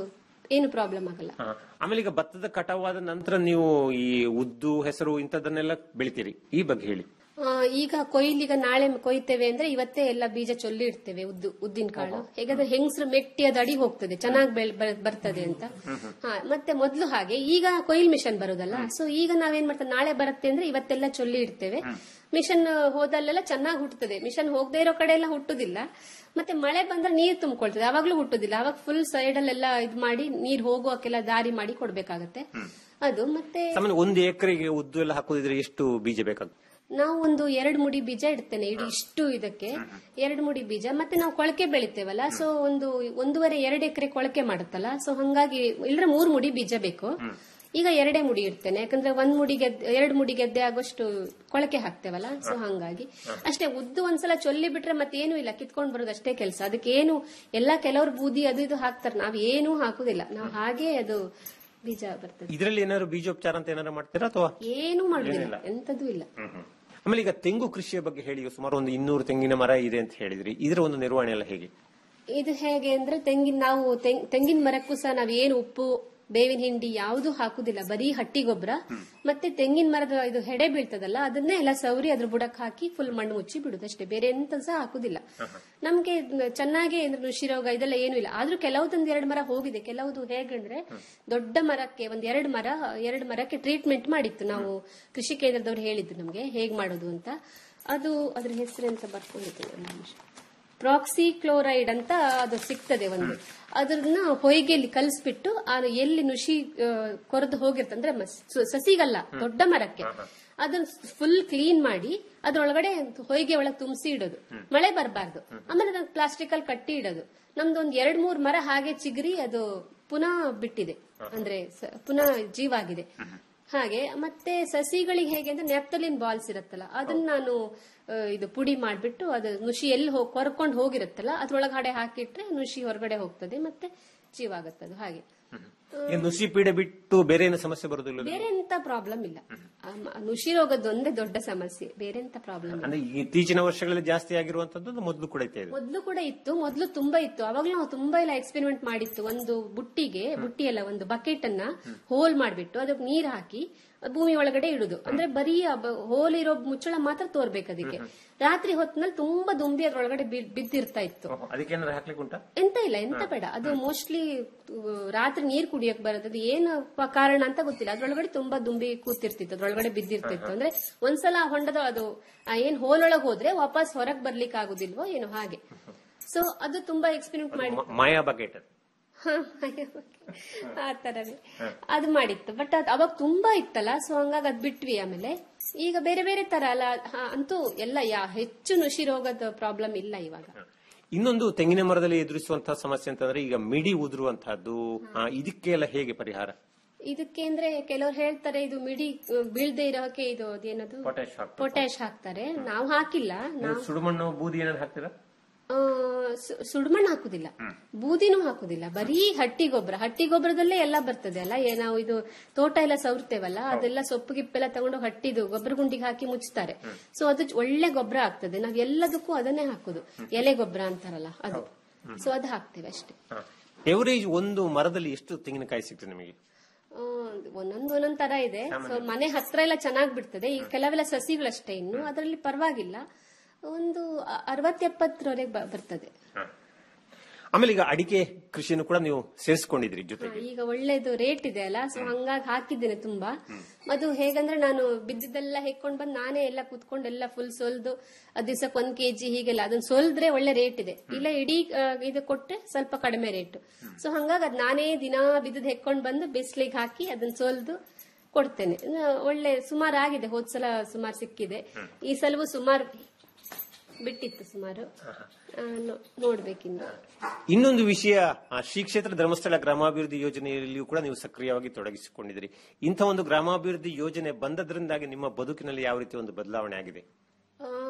ಏನು ಪ್ರಾಬ್ಲಮ್ ಆಗಲ್ಲ ಹಾ. ಆಮೇಲೆ ಈಗ ಭತ್ತದ ಕಟಾವಾದ ನಂತರ ನೀವು ಈ ಉದ್ದು ಹೆಸರು ಇಂಥದ್ದನ್ನೆಲ್ಲ ಬೆಳಿತೀರಿ ಈ ಬಗ್ಗೆ ಹೇಳಿ ಆ, ಈಗ ಕೊಯ್ಲೀಗ ನಾಳೆ ಕೊಯ್ತೇವೆ ಅಂದ್ರೆ ಇವತ್ತೇ ಎಲ್ಲ ಬೀಜ ಚೊಲ್ಲಿ ಇಡ್ತೇವೆ ಉದ್ದು ಉದ್ದಿನ ಕಾಳು ಹೇಗಾದ್ರೆ ಹೆಂಗಸರು ಮೆಟ್ಟಿ ಅದು ಅಡಿ ಹೋಗ್ತದೆ ಚೆನ್ನಾಗಿ ಬರ್ತದೆ ಅಂತ ಹಾ ಮತ್ತೆ ಮೊದ್ಲು ಹಾಗೆ ಈಗ ಕೊಯ್ಲ್ ಮಿಷನ್ ಬರೋದಲ್ಲ ಸೊ ಈಗ ನಾವೇನ್ ಮಾಡ್ತೇವೆ ನಾಳೆ ಬರುತ್ತೆ ಅಂದ್ರೆ ಇವತ್ತೆಲ್ಲ ಚೊಲ್ಲಿ ಇಡ್ತೇವೆ ಮಿಷನ್ ಹೋದಲ್ಲೆಲ್ಲ ಚೆನ್ನಾಗಿ ಹುಟ್ಟುತ್ತದೆ ಮಿಷನ್ ಹೋಗದೆ ಇರೋ ಕಡೆ ಎಲ್ಲ ಹುಟ್ಟುದಿಲ್ಲ ಮತ್ತೆ ಮಳೆ ಬಂದ್ರೆ ನೀರ್ ತುಂಬಿಕೊಳ್ತದೆ ಅವಾಗ್ಲೂ ಹುಟ್ಟುದಿಲ್ಲ ಅವಾಗ ಫುಲ್ ಸೈಡ್ ಅಲ್ಲೆಲ್ಲ ಇದ್ ಮಾಡಿ ನೀರ್ ಹೋಗುವಕ್ಕೆಲ್ಲ ದಾರಿ ಮಾಡಿ ಕೊಡ್ಬೇಕಾಗತ್ತೆ ಅದು ಮತ್ತೆ ಸಾಮಾನ್ಯ ಒಂದು ಎಕರೆಗೆ ಉದ್ದು ಎಲ್ಲ ಹಾಕೋದಿದ್ರೆ ಎಷ್ಟು ಬೀಜ ಬೇಕಾಗುತ್ತೆ ನಾವು ಒಂದು ಎರಡು ಮುಡಿ ಬೀಜ ಇಡ್ತೇನೆ ಇಡೀ ಇಷ್ಟು ಇದಕ್ಕೆ ಎರಡು ಮುಡಿ ಬೀಜ ಮತ್ತೆ ನಾವು ಕೊಳಕೆ ಬೆಳಿತೇವಲ್ಲ ಸೊ ಒಂದು ಒಂದೂವರೆ ಎರಡು ಎಕರೆ ಕೊಳಕೆ ಮಾಡುತ್ತಲ್ಲ ಸೊ ಹಂಗಾಗಿ ಇಲ್ಲರ ಮೂರು ಮುಡಿ ಬೀಜ ಬೇಕು ಈಗ ಎರಡೇ ಮುಡಿ ಇಡ್ತೇನೆ ಯಾಕಂದ್ರೆ ಒಂದ್ ಮುಡಿ ಗೆದ್ದೆ ಎರಡು ಮುಡಿ ಗೆದ್ದೆ ಆಗೋಷ್ಟು ಕೊಳಕೆ ಹಾಕ್ತೇವಲ್ಲ ಸೊ ಹಂಗಾಗಿ ಅಷ್ಟೇ ಉದ್ದು ಒಂದ್ಸಲ ಚೊಲ್ಲಿ ಬಿಟ್ರೆ ಮತ್ತೆ ಏನೂ ಇಲ್ಲ ಕಿತ್ಕೊಂಡ್ ಬರೋದು ಅಷ್ಟೇ ಕೆಲಸ ಅದಕ್ಕೆ ಏನು ಎಲ್ಲ ಕೆಲವರು ಬೂದಿ ಅದು ಇದು ಹಾಕ್ತಾರೆ ನಾವ್ ಏನೂ ಹಾಕುದಿಲ್ಲ ನಾವು ಹಾಗೆ ಅದು ಬೀಜ ಬರ್ತದೆ ಇದರಲ್ಲಿ ಏನಾದ್ರು ಬೀಜೋಪಚಾರ ಅಂತ ಏನಾದ್ರು ಮಾಡ್ತೀರಾ ಅಥವಾ ಏನೂ ಮಾಡುದಿಲ್ಲ ಎಂತದೂ ಇಲ್ಲ ಆಮೇಲೆ ಈಗ ತೆಂಗು ಕೃಷಿಯ ಬಗ್ಗೆ ಹೇಳಿ ಈಗ ಸುಮಾರು ಒಂದು ಇನ್ನೂರು ತೆಂಗಿನ ಮರ ಇದೆ ಅಂತ ಹೇಳಿದ್ರಿ ಇದರ ಒಂದು ನಿರ್ವಹಣೆ ಎಲ್ಲ ಹೇಗೆ ಇದು ಹೇಗೆ ಅಂದ್ರೆ ತೆಂಗಿನ ನಾವು ತೆಂಗ್- ತೆಂಗಿನ ಮರಕ್ಕೂ ಸಹ ನಾವ್ ಏನು ಉಪ್ಪು ಬೇವಿನ ಹಿಂಡಿ ಯಾವುದು ಹಾಕುದಿಲ್ಲ ಬರೀ ಹಟ್ಟಿ ಗೊಬ್ಬರ ಮತ್ತೆ ತೆಂಗಿನ ಮರದ ಇದು ಹೆಡೆ ಬೀಳ್ತದಲ್ಲ ಅದನ್ನೇ ಎಲ್ಲ ಸೌರಿ ಅದ್ರ ಬುಡಕ್ ಹಾಕಿ ಫುಲ್ ಮಣ್ಣು ಮುಚ್ಚಿ ಬಿಡುದು ಅಷ್ಟೇ ಬೇರೆ ಎಂತ ಸಹ ಹಾಕುದಿಲ್ಲ ನಮ್ಗೆ ಚೆನ್ನಾಗಿ ಅಂದ್ರೆ ನುಷಿ ರೋಗ ಇದೆಲ್ಲ ಏನು ಇಲ್ಲ ಆದ್ರೂ ಕೆಲವುದೊಂದು ಎರಡು ಮರ ಹೋಗಿದೆ ಕೆಲವುದು ಹೇಗಂದ್ರೆ ದೊಡ್ಡ ಮರಕ್ಕೆ ಒಂದ್ ಎರಡು ಮರ ಎರಡು ಮರಕ್ಕೆ ಟ್ರೀಟ್ಮೆಂಟ್ ಮಾಡಿತ್ತು ನಾವು ಕೃಷಿ ಕೇಂದ್ರದವ್ರು ಹೇಳಿದ್ದು ನಮ್ಗೆ ಹೇಗ್ ಮಾಡೋದು ಅಂತ ಅದು ಅದ್ರ ಹೆಸರೆಂತ ಬರ್ಕೊಂಡಿದ್ದೇನೆ ಒಂದು ನಿಮಿಷ ಪ್ರಾಕ್ಸಿ ಕ್ಲೋರೈಡ್ ಅಂತ ಅದು ಸಿಗ್ತದೆ ಒಂದು ಅದನ್ನ ಹೊಯ್ಗೆಯಲ್ಲಿ ಕಲಿಸ್ಬಿಟ್ಟು ಆ ಎಲ್ಲಿ ನುಷಿ ಕೊರೆದು ಹೋಗಿರ್ತಂದ್ರೆ ಅಂದ್ರೆ ಮ- ಸ- ಸಸಿಗಲ್ಲ ದೊಡ್ಡ ಮರಕ್ಕೆ ಅದನ್ನ ಫುಲ್ ಕ್ಲೀನ್ ಮಾಡಿ ಅದ್ರೊಳಗಡೆ ಹೊಯ್ಗೆ ಒಳಗೆ ತುಂಬಿಸಿ ಇಡೋದು ಮಳೆ ಬರಬಾರ್ದು ಆಮೇಲೆ ಅದನ್ನ ಪ್ಲಾಸ್ಟಿಕ್ ಅಲ್ಲಿ ಕಟ್ಟಿ ಇಡೋದು ನಮ್ದು ಒಂದ್ ಎರಡ್ ಮೂರ್ ಮರ ಹಾಗೆ ಚಿಗುರಿ ಅದು ಪುನಃ ಬಿಟ್ಟಿದೆ ಅಂದ್ರೆ ಸ- ಪುನಃ ಜೀವಾಗಿದೆ ಹಾಗೆ ಮತ್ತೆ ಸಸಿಗಳಿಗೆ ಹೇಗೆ ಅಂದ್ರೆ ನೆಪ್ತಲಿನ್ ಬಾಲ್ಸ್ ಇರುತ್ತಲ್ಲ ಅದನ್ನ ನಾನು ಆ, ಇದು ಪುಡಿ ಮಾಡ್ಬಿಟ್ಟು ಅದು ನುಷಿ ಎಲ್ಲಿ ಹೋಗಿ ಕೊರ್ಕೊಂಡು ಹೋಗಿರುತ್ತಲ್ಲ ಅದ್ರೊಳಗಡೆ ಹಾಕಿಟ್ರೆ ನುಷಿ ಹೊರಗಡೆ ಹೋಗ್ತದೆ ಮತ್ತೆ ಜೀವ ಆಗುತ್ತೆ ಅದು ಹಾಗೆ ಈಗ ನುಸಿ ಪೀಡೆ ಬಿಟ್ಟು ಬೇರೆ ಏನು ಸಮಸ್ಯೆ ಬರೋದಿಲ್ಲ ಬೇರೆ ಎಂತ ಪ್ರಾಬ್ಲಮ್ ಇಲ್ಲ ಆ ಮ- ನುಷಿ ರೋಗದ್ದು ಒಂದೇ ದೊಡ್ಡ ಸಮಸ್ಯೆ ಬೇರೆ ಎಂತ ಪ್ರಾಬ್ಲಮ್ ಇಲ್ಲ ಅಂದ್ರೆ ಈ ಇತ್ತೀಚಿನ ವರ್ಷಗಳಲ್ಲಿ ಜಾಸ್ತಿ ಆಗಿರುವಂತದ್ದು ಮೊದಲು ಕೂಡ ಇತ್ತು ಇದು. ಮೊದ್ಲು ಕೂಡ ಇತ್ತು ಮೊದ್ಲು ತುಂಬಾ ಇತ್ತು ಅವಾಗ್ಲೂ ನಾವು ತುಂಬಾ ಎಲ್ಲ ಎಕ್ಸ್ಪೆರಿಮೆಂಟ್ ಮಾಡಿತ್ತು ಒಂದು ಬುಟ್ಟಿಗೆ ಬುಟ್ಟಿ ಅಲ್ಲ ಒಂದು ಬಕೆಟ್ ಅನ್ನ ಹೋಲ್ ಮಾಡ್ಬಿಟ್ಟು ಅದಕ್ಕೆ ನೀರ್ ಹಾಕಿ ಭೂಮಿ ಒಳಗಡೆ ಇಡುದು ಅಂದ್ರೆ ಬರೀ ಹೋಲ್ ಇರೋ ಮುಚ್ಚಳ ಮಾತ್ರ ತೋರ್ಬೇಕು ಅದಕ್ಕೆ ರಾತ್ರಿ ಹೊತ್ತಿನಲ್ಲಿ ತುಂಬಾ ದುಂಬಿ ಅದ್ರೊಳಗಡೆ ಬಿ- ಬಿದ್ದಿರ್ತಾ ಇತ್ತು ಅದಕ್ಕೆ ಏನಾದ್ರು ಹಾಕ್ಲಿಕ್ಕೆ ಉಂಟಾ ಎಂತ ಇಲ್ಲ ಎಂತ ಬೇಡ ಅದು ಮೋಸ್ಟ್ಲಿ ರಾತ್ರಿ ನೀರ್ ಕುಡಿಯಕ್ ಬರೋದು ಅದು ಏನು ಪ- ಕಾರಣ ಅಂತ ಗೊತ್ತಿಲ್ಲ ಅದ್ರೊಳಗಡೆ ತುಂಬಾ ದುಂಬಿ ಕೂತಿರ್ತಿತ್ತು ಅದ್ರೊಳಗಡೆ ಬಿದ್ದಿರ್ತಿತ್ತು ಅಂದ್ರೆ ಒಂದ್ಸಲ ಆ ಹೊಂಡದ ಅದು ಆ ಏನ್ ಹೋಲೊಳಗ್ ಹೋದ್ರೆ ವಾಪಸ್ ಹೊರಗ್ ಬರ್ಲಿಕ್ಕೆ ಆಗುದಿಲ್ವೋ ಏನೋ ಹಾಗೆ ಸೊ ಅದು ತುಂಬಾ ಎಕ್ಸ್ಪೆರಿಮೆಂಟ್ ಮಾಡಿ ಮ- ಮಾಯಾ ಬಕೆಟ್ ಅದು. ಆ ತರನೇ ಅದು ಮಾಡಿತ್ತು ಬಟ್ ಅದು ಅವಾಗ ತುಂಬಾ ಇತ್ತಲ್ಲ ಸೊ ಹಂಗಾಗಿ ಅದ್ ಬಿಟ್ವಿ ಆಮೇಲೆ ಈಗ ಬೇರೆ ಬೇರೆ ತರ ಅಲ್ಲ ಹಾ, ಅಂತೂ ಎಲ್ಲ ಯಾ ಹೆಚ್ಚು ನುಷಿ ರೋಗದ ಪ್ರಾಬ್ಲಮ್ ಇಲ್ಲ ಇವಾಗ ಇನ್ನೊಂದು ತೆಂಗಿನ ಮರದಲ್ಲಿ ಎದುರಿಸುವಂತಹ ಸಮಸ್ಯೆ ಅಂತಂದ್ರೆ ಈಗ ಮಿಡಿ ಉದುರುವಂತಹದ್ದು ಆ, ಇದಕ್ಕೆಲ್ಲ ಹೇಗೆ ಪರಿಹಾರ ಇದಕ್ಕೆ ಅಂದ್ರೆ ಕೆಲವ್ರು ಹೇಳ್ತಾರೆ ಇದು ಮಿಡಿ ಅಹ್, ಬೀಳ್ದೆ ಇರೋಕೆ ಇದು ಅದೇನದು ಪೊಟ್ಯಾಶ್ ಹಾಕ್ತಾರೆ. ಪೊಟ್ಯಾಶ್ ಹಾಕ್ತಾರೆ ನಾವು ಹಾಕಿಲ್ಲ ನಾವು ಸುಡುಮಣ್ಣು ಬೂದಿ ಏನಾದ್ರು ಹಾಕ್ತೀರಾ ಆ, ಸು- ಸುಡುಮಣ್ಣು ಹಾಕುದಿಲ್ಲ ಬೂದಿನೂ ಹಾಕುದಿಲ್ಲ ಬರೀ ಹಟ್ಟಿ ಗೊಬ್ಬರ ಹಟ್ಟಿ ಗೊಬ್ಬರದಲ್ಲೇ ಎಲ್ಲ ಬರ್ತದೆ ಅಲ್ಲ ಏ ನಾವು ಇದು ತೋಟ ಎಲ್ಲ ಸವರ್ತೇವಲ್ಲ ಅದೆಲ್ಲ ಸೊಪ್ಪು ಗಿಪ್ಪೆಲ್ಲ ತಗೊಂಡು ಹಟ್ಟಿದು ಗೊಬ್ಬರ ಗುಂಡಿಗೆ ಹಾಕಿ ಮುಚ್ತಾರೆ ಸೊ ಅದು ಒಳ್ಳೆ ಗೊಬ್ಬರ ಆಗ್ತದೆ ನಾವ್ ಎಲ್ಲದಕ್ಕೂ ಅದನ್ನೇ ಹಾಕುದು ಎಲೆ ಗೊಬ್ಬರ ಅಂತಾರಲ್ಲ ಅದು ಸೊ ಅದು ಹಾಕ್ತೇವೆ ಅಷ್ಟೇ ಎವರೇಜ್ ಒಂದು ಮರದಲ್ಲಿ ಎಷ್ಟು ತೆಂಗಿನಕಾಯಿ ಸಿಗ್ತದೆ ನಿಮಗೆ ಆ, ಒಂದೊಂದು ಒಂದೊಂದ್ ತರ ಇದೆ ಸೊ ಮನೆ ಹತ್ರ ಎಲ್ಲ ಚೆನ್ನಾಗ್ ಬಿಡ್ತದೆ ಈಗ ಕೆಲವೆಲ್ಲ ಸಸಿಗಳಷ್ಟೇ ಇನ್ನು ಅದರಲ್ಲಿ ಪರವಾಗಿಲ್ಲ ಒಂದು ಅ- ಅರವತ್ ಎಪ್ಪತ್ತರವರೆಗೆ ಬರ್ತದೆ ಆಮೇಲೆ ಈಗ ಅಡಿಕೆ ಕೃಷಿಯನ್ನು ಕೂಡ ನೀವು ಸೇರಿಸ್ಕೊಂಡಿದ್ರಿ ಜೊತೆಗೆ ಈಗ ಒಳ್ಳೇದು ರೇಟ್ ಇದೆ ಅಲ್ಲ ಸೊ ಹಂಗಾಗಿ ಹಾಕಿದ್ದೇನೆ ತುಂಬಾ ಅದು ಹೇಗಂದ್ರೆ ನಾನು ಬಿದ್ದಿದ್ದೆಲ್ಲ ಹೆಕ್ಕೊಂಡ್ ಬಂದು ನಾನೇ ಎಲ್ಲ ಕುತ್ಕೊಂಡು ಎಲ್ಲ ಫುಲ್ ಸೊಲ್ದು ಅದ್ ದಿವಸಕ್ಕೆ ಒಂದ್ ಕೆಜಿ ಹೀಗೆಲ್ಲ ಅದನ್ನ ಸೊಲ್ದ್ರೆ ಒಳ್ಳೆ ರೇಟ್ ಇದೆ ಇಲ್ಲ ಇಡೀ ಆ, ಇದು ಕೊಟ್ರೆ ಸ್ವಲ್ಪ ಕಡಿಮೆ ರೇಟ್ ಸೊ ಹಂಗಾಗಿ ಅದ್ ನಾನೇ ದಿನಾ ಬಿದ್ದದ್ ಹೆಕ್ಕೊಂಡ್ ಬಂದು ಬಿಸ್ಲಿಗೆ ಹಾಕಿ ಅದನ್ನ ಸೊಲ್ದು ಕೊಡ್ತೇನೆ ಆ, ಒಳ್ಳೆ ಸುಮಾರು ಆಗಿದೆ ಹೋದ್ ಸಲ ಸುಮಾರು ಸಿಕ್ಕಿದೆ ಈ ಸಲವೂ ಸುಮಾರು ಬಿಟ್ಟಿತ್ತು ಸುಮಾರು ಆ, ನೋ- ನೋಡ್ಬೇಕಿನ್ನು ಇನ್ನೊಂದು ವಿಷಯ ಆ, ಶ್ರೀ ಕ್ಷೇತ್ರ ಧರ್ಮಸ್ಥಳ ಗ್ರಾಮಾಭಿವೃದ್ಧಿ ಯೋಜನೆಯಲ್ಲಿಯೂ ಕೂಡ ನೀವು ಸಕ್ರಿಯವಾಗಿ ತೊಡಗಿಸಿಕೊಂಡಿದ್ದೀರಿ ಇಂಥ ಒಂದು ಗ್ರಾಮಾಭಿವೃದ್ಧಿ ಯೋಜನೆ ಬಂದದ್ರಿಂದಾಗಿ ನಿಮ್ಮ ಬದುಕಿನಲ್ಲಿ ಯಾವ ರೀತಿ ಒಂದು ಬದಲಾವಣೆ ಆಗಿದೆ ಆ,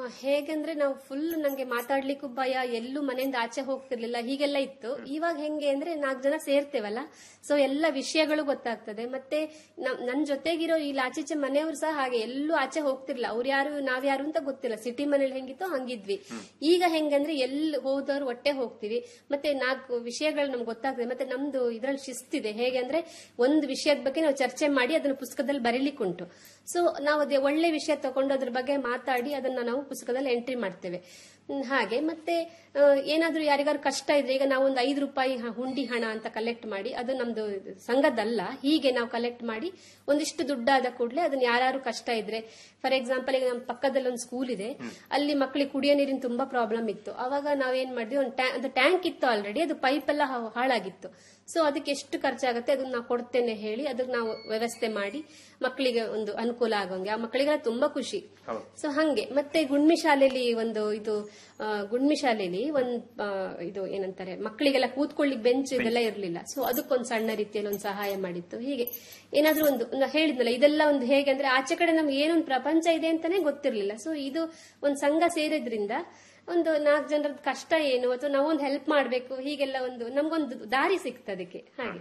ಹೇಗಂದ್ರೆ ನಾವು ಫುಲ್ ನಂಗೆ ಮಾತಾಡ್ಲಿಕ್ಕೂ ಭಯ ಎಲ್ಲೂ ಮನೆಯಿಂದ ಆಚೆ ಹೋಗ್ತಿರ್ಲಿಲ್ಲ ಹೀಗೆಲ್ಲ ಇತ್ತು ಇವಾಗ ಹೆಂಗೆ ಅಂದ್ರೆ ನಾಲ್ಕು ಜನ ಸೇರ್ತೇವಲ್ಲ ಸೊ ಎಲ್ಲ ವಿಷಯಗಳು ಗೊತ್ತಾಗ್ತದೆ ಮತ್ತೆ ನಮ್- ನನ್ ಜೊತೆಗಿರೋ ಇಲ್ಲಿ ಆಚೀಚೆ ಮನೆಯವರು ಸಹ ಹಾಗೆ ಎಲ್ಲೂ ಆಚೆ ಹೋಗ್ತಿರ್ಲಿಲ್ಲ ಅವ್ರು ಯಾರು ನಾವ್ಯಾರು ಅಂತ ಗೊತ್ತಿಲ್ಲ ಸಿಟಿ ಮನೇಲಿ ಹೆಂಗಿತ್ತೋ ಹಂಗಿದ್ವಿ ಈಗ ಹೆಂಗಂದ್ರೆ ಎಲ್ಲಿ ಹೋದವ್ರು ಒಟ್ಟೆ ಹೋಗ್ತೀವಿ ಮತ್ತೆ ನಾಲ್ಕು ವಿಷಯಗಳು ನಮ್ಗೆ ಗೊತ್ತಾಗ್ತದೆ ಮತ್ತೆ ನಮ್ದು ಇದ್ರಲ್ಲಿ ಶಿಸ್ತಿದೆ ಹೇಗೆ ಅಂದ್ರೆ ಒಂದು ವಿಷಯದ ಬಗ್ಗೆ ನಾವು ಚರ್ಚೆ ಮಾಡಿ ಅದನ್ನ ಪುಸ್ತಕದಲ್ಲಿ ಬರೀಲಿಕ್ಕುಂಟು ಸೊ ನಾವು ಅದೇ ಒಳ್ಳೆ ವಿಷಯ ತಗೊಂಡು ಅದ್ರ ಬಗ್ಗೆ ಮಾತಾಡಿ ಅದನ್ನ ನಾವು ಪುಸ್ತಕದಲ್ಲಿ ಎಂಟ್ರಿ ಮಾಡ್ತೇವೆ ಹ್ಮ್, ಹಾಗೆ ಮತ್ತೆ ಆ, ಏನಾದ್ರೂ ಯಾರಿಗಾದ್ರು ಕಷ್ಟ ಇದ್ರೆ ಈಗ ನಾವು ಒಂದು ಐದು ರೂಪಾಯಿ ಹ- ಹುಂಡಿ ಹಣ ಅಂತ ಕಲೆಕ್ಟ್ ಮಾಡಿ ಅದು ನಮ್ದು ಸಂಘದಲ್ಲ ಹೀಗೆ ನಾವು ಕಲೆಕ್ಟ್ ಮಾಡಿ ಒಂದಿಷ್ಟು ದುಡ್ಡಾದ ಕೂಡಲೇ ಅದನ್ನ ಯಾರು ಕಷ್ಟ ಇದ್ರೆ ಫಾರ್ ಎಕ್ಸಾಂಪಲ್ ಈಗ ನಮ್ಮ ಪಕ್ಕದಲ್ಲಿ ಒಂದು ಸ್ಕೂಲ್ ಇದೆ ಅಲ್ಲಿ ಮಕ್ಕಳಿಗೆ ಕುಡಿಯೋ ನೀರಿನ ತುಂಬಾ ಪ್ರಾಬ್ಲಮ್ ಇತ್ತು ಅವಾಗ ನಾವೇನ್ ಮಾಡಿದ್ವಿ ಒಂದು ಅದು ಟ್ಯಾಂಕ್ ಇತ್ತು ಆಲ್ರೆಡಿ ಅದು ಪೈಪ್ ಎಲ್ಲ ಹಾ- ಹಾಳಾಗಿತ್ತು ಸೊ ಅದಕ್ಕೆ ಎಷ್ಟು ಖರ್ಚಾಗುತ್ತೆ ಅದನ್ನ ನಾವು ಕೊಡ್ತೇನೆ ಹೇಳಿ ಅದಕ್ಕೆ ನಾವು ವ್ಯವಸ್ಥೆ ಮಾಡಿ ಮಕ್ಕಳಿಗೆ ಒಂದು ಅನುಕೂಲ ಆಗೋಂಗೆ ಆ ಮಕ್ಕಳಿಗೆಲ್ಲ ತುಂಬಾ ಖುಷಿ ಸೊ ಹಂಗೆ ಮತ್ತೆ ಗುಣ್ಮಿ ಶಾಲೆಯಲ್ಲಿ ಒಂದು ಇದು ಆ, ಗುಣ್ಮಿ ಶಾಲೆಯಲ್ಲಿ ಒಂದು ಆ, ಇದು ಏನಂತಾರೆ ಮಕ್ಕಳಿಗೆಲ್ಲ ಕೂತ್ಕೊಳ್ಳಿಕ್ ಬೆಂಚ್ ಇದೆಲ್ಲ ಇರಲಿಲ್ಲ ಸೊ ಅದಕ್ಕೊಂದು ಸಣ್ಣ ರೀತಿಯಲ್ಲಿ ಒಂದು ಸಹಾಯ ಮಾಡಿತ್ತು ಹೀಗೆ ಏನಾದ್ರೂ ಒಂದು ನಾ ಹೇಳಿದ್ನಲ್ಲ ಇದೆಲ್ಲ ಒಂದು ಹೇಗೆ ಅಂದ್ರೆ ಆಚೆ ಕಡೆ ನಮ್ಗೆ ಏನೊಂದು ಪ್ರಪಂಚ ಇದೆ ಅಂತಾನೆ ಗೊತ್ತಿರಲಿಲ್ಲ ಸೊ ಇದು ಒಂದು ಸಂಘ ಸೇರಿದ್ರಿಂದ ಒಂದು ನಾಲ್ಕು ಜನರದ್ದು ಕಷ್ಟ ಏನು ಅಥವಾ ನಾವೊಂದು ಹೆಲ್ಪ್ ಮಾಡಬೇಕು ಹೀಗೆಲ್ಲ ಒಂದು ನಮ್ಗೊಂದು ದಾರಿ ಸಿಕ್ತದೆ ಅದಕ್ಕೆ ಹಾಗೆ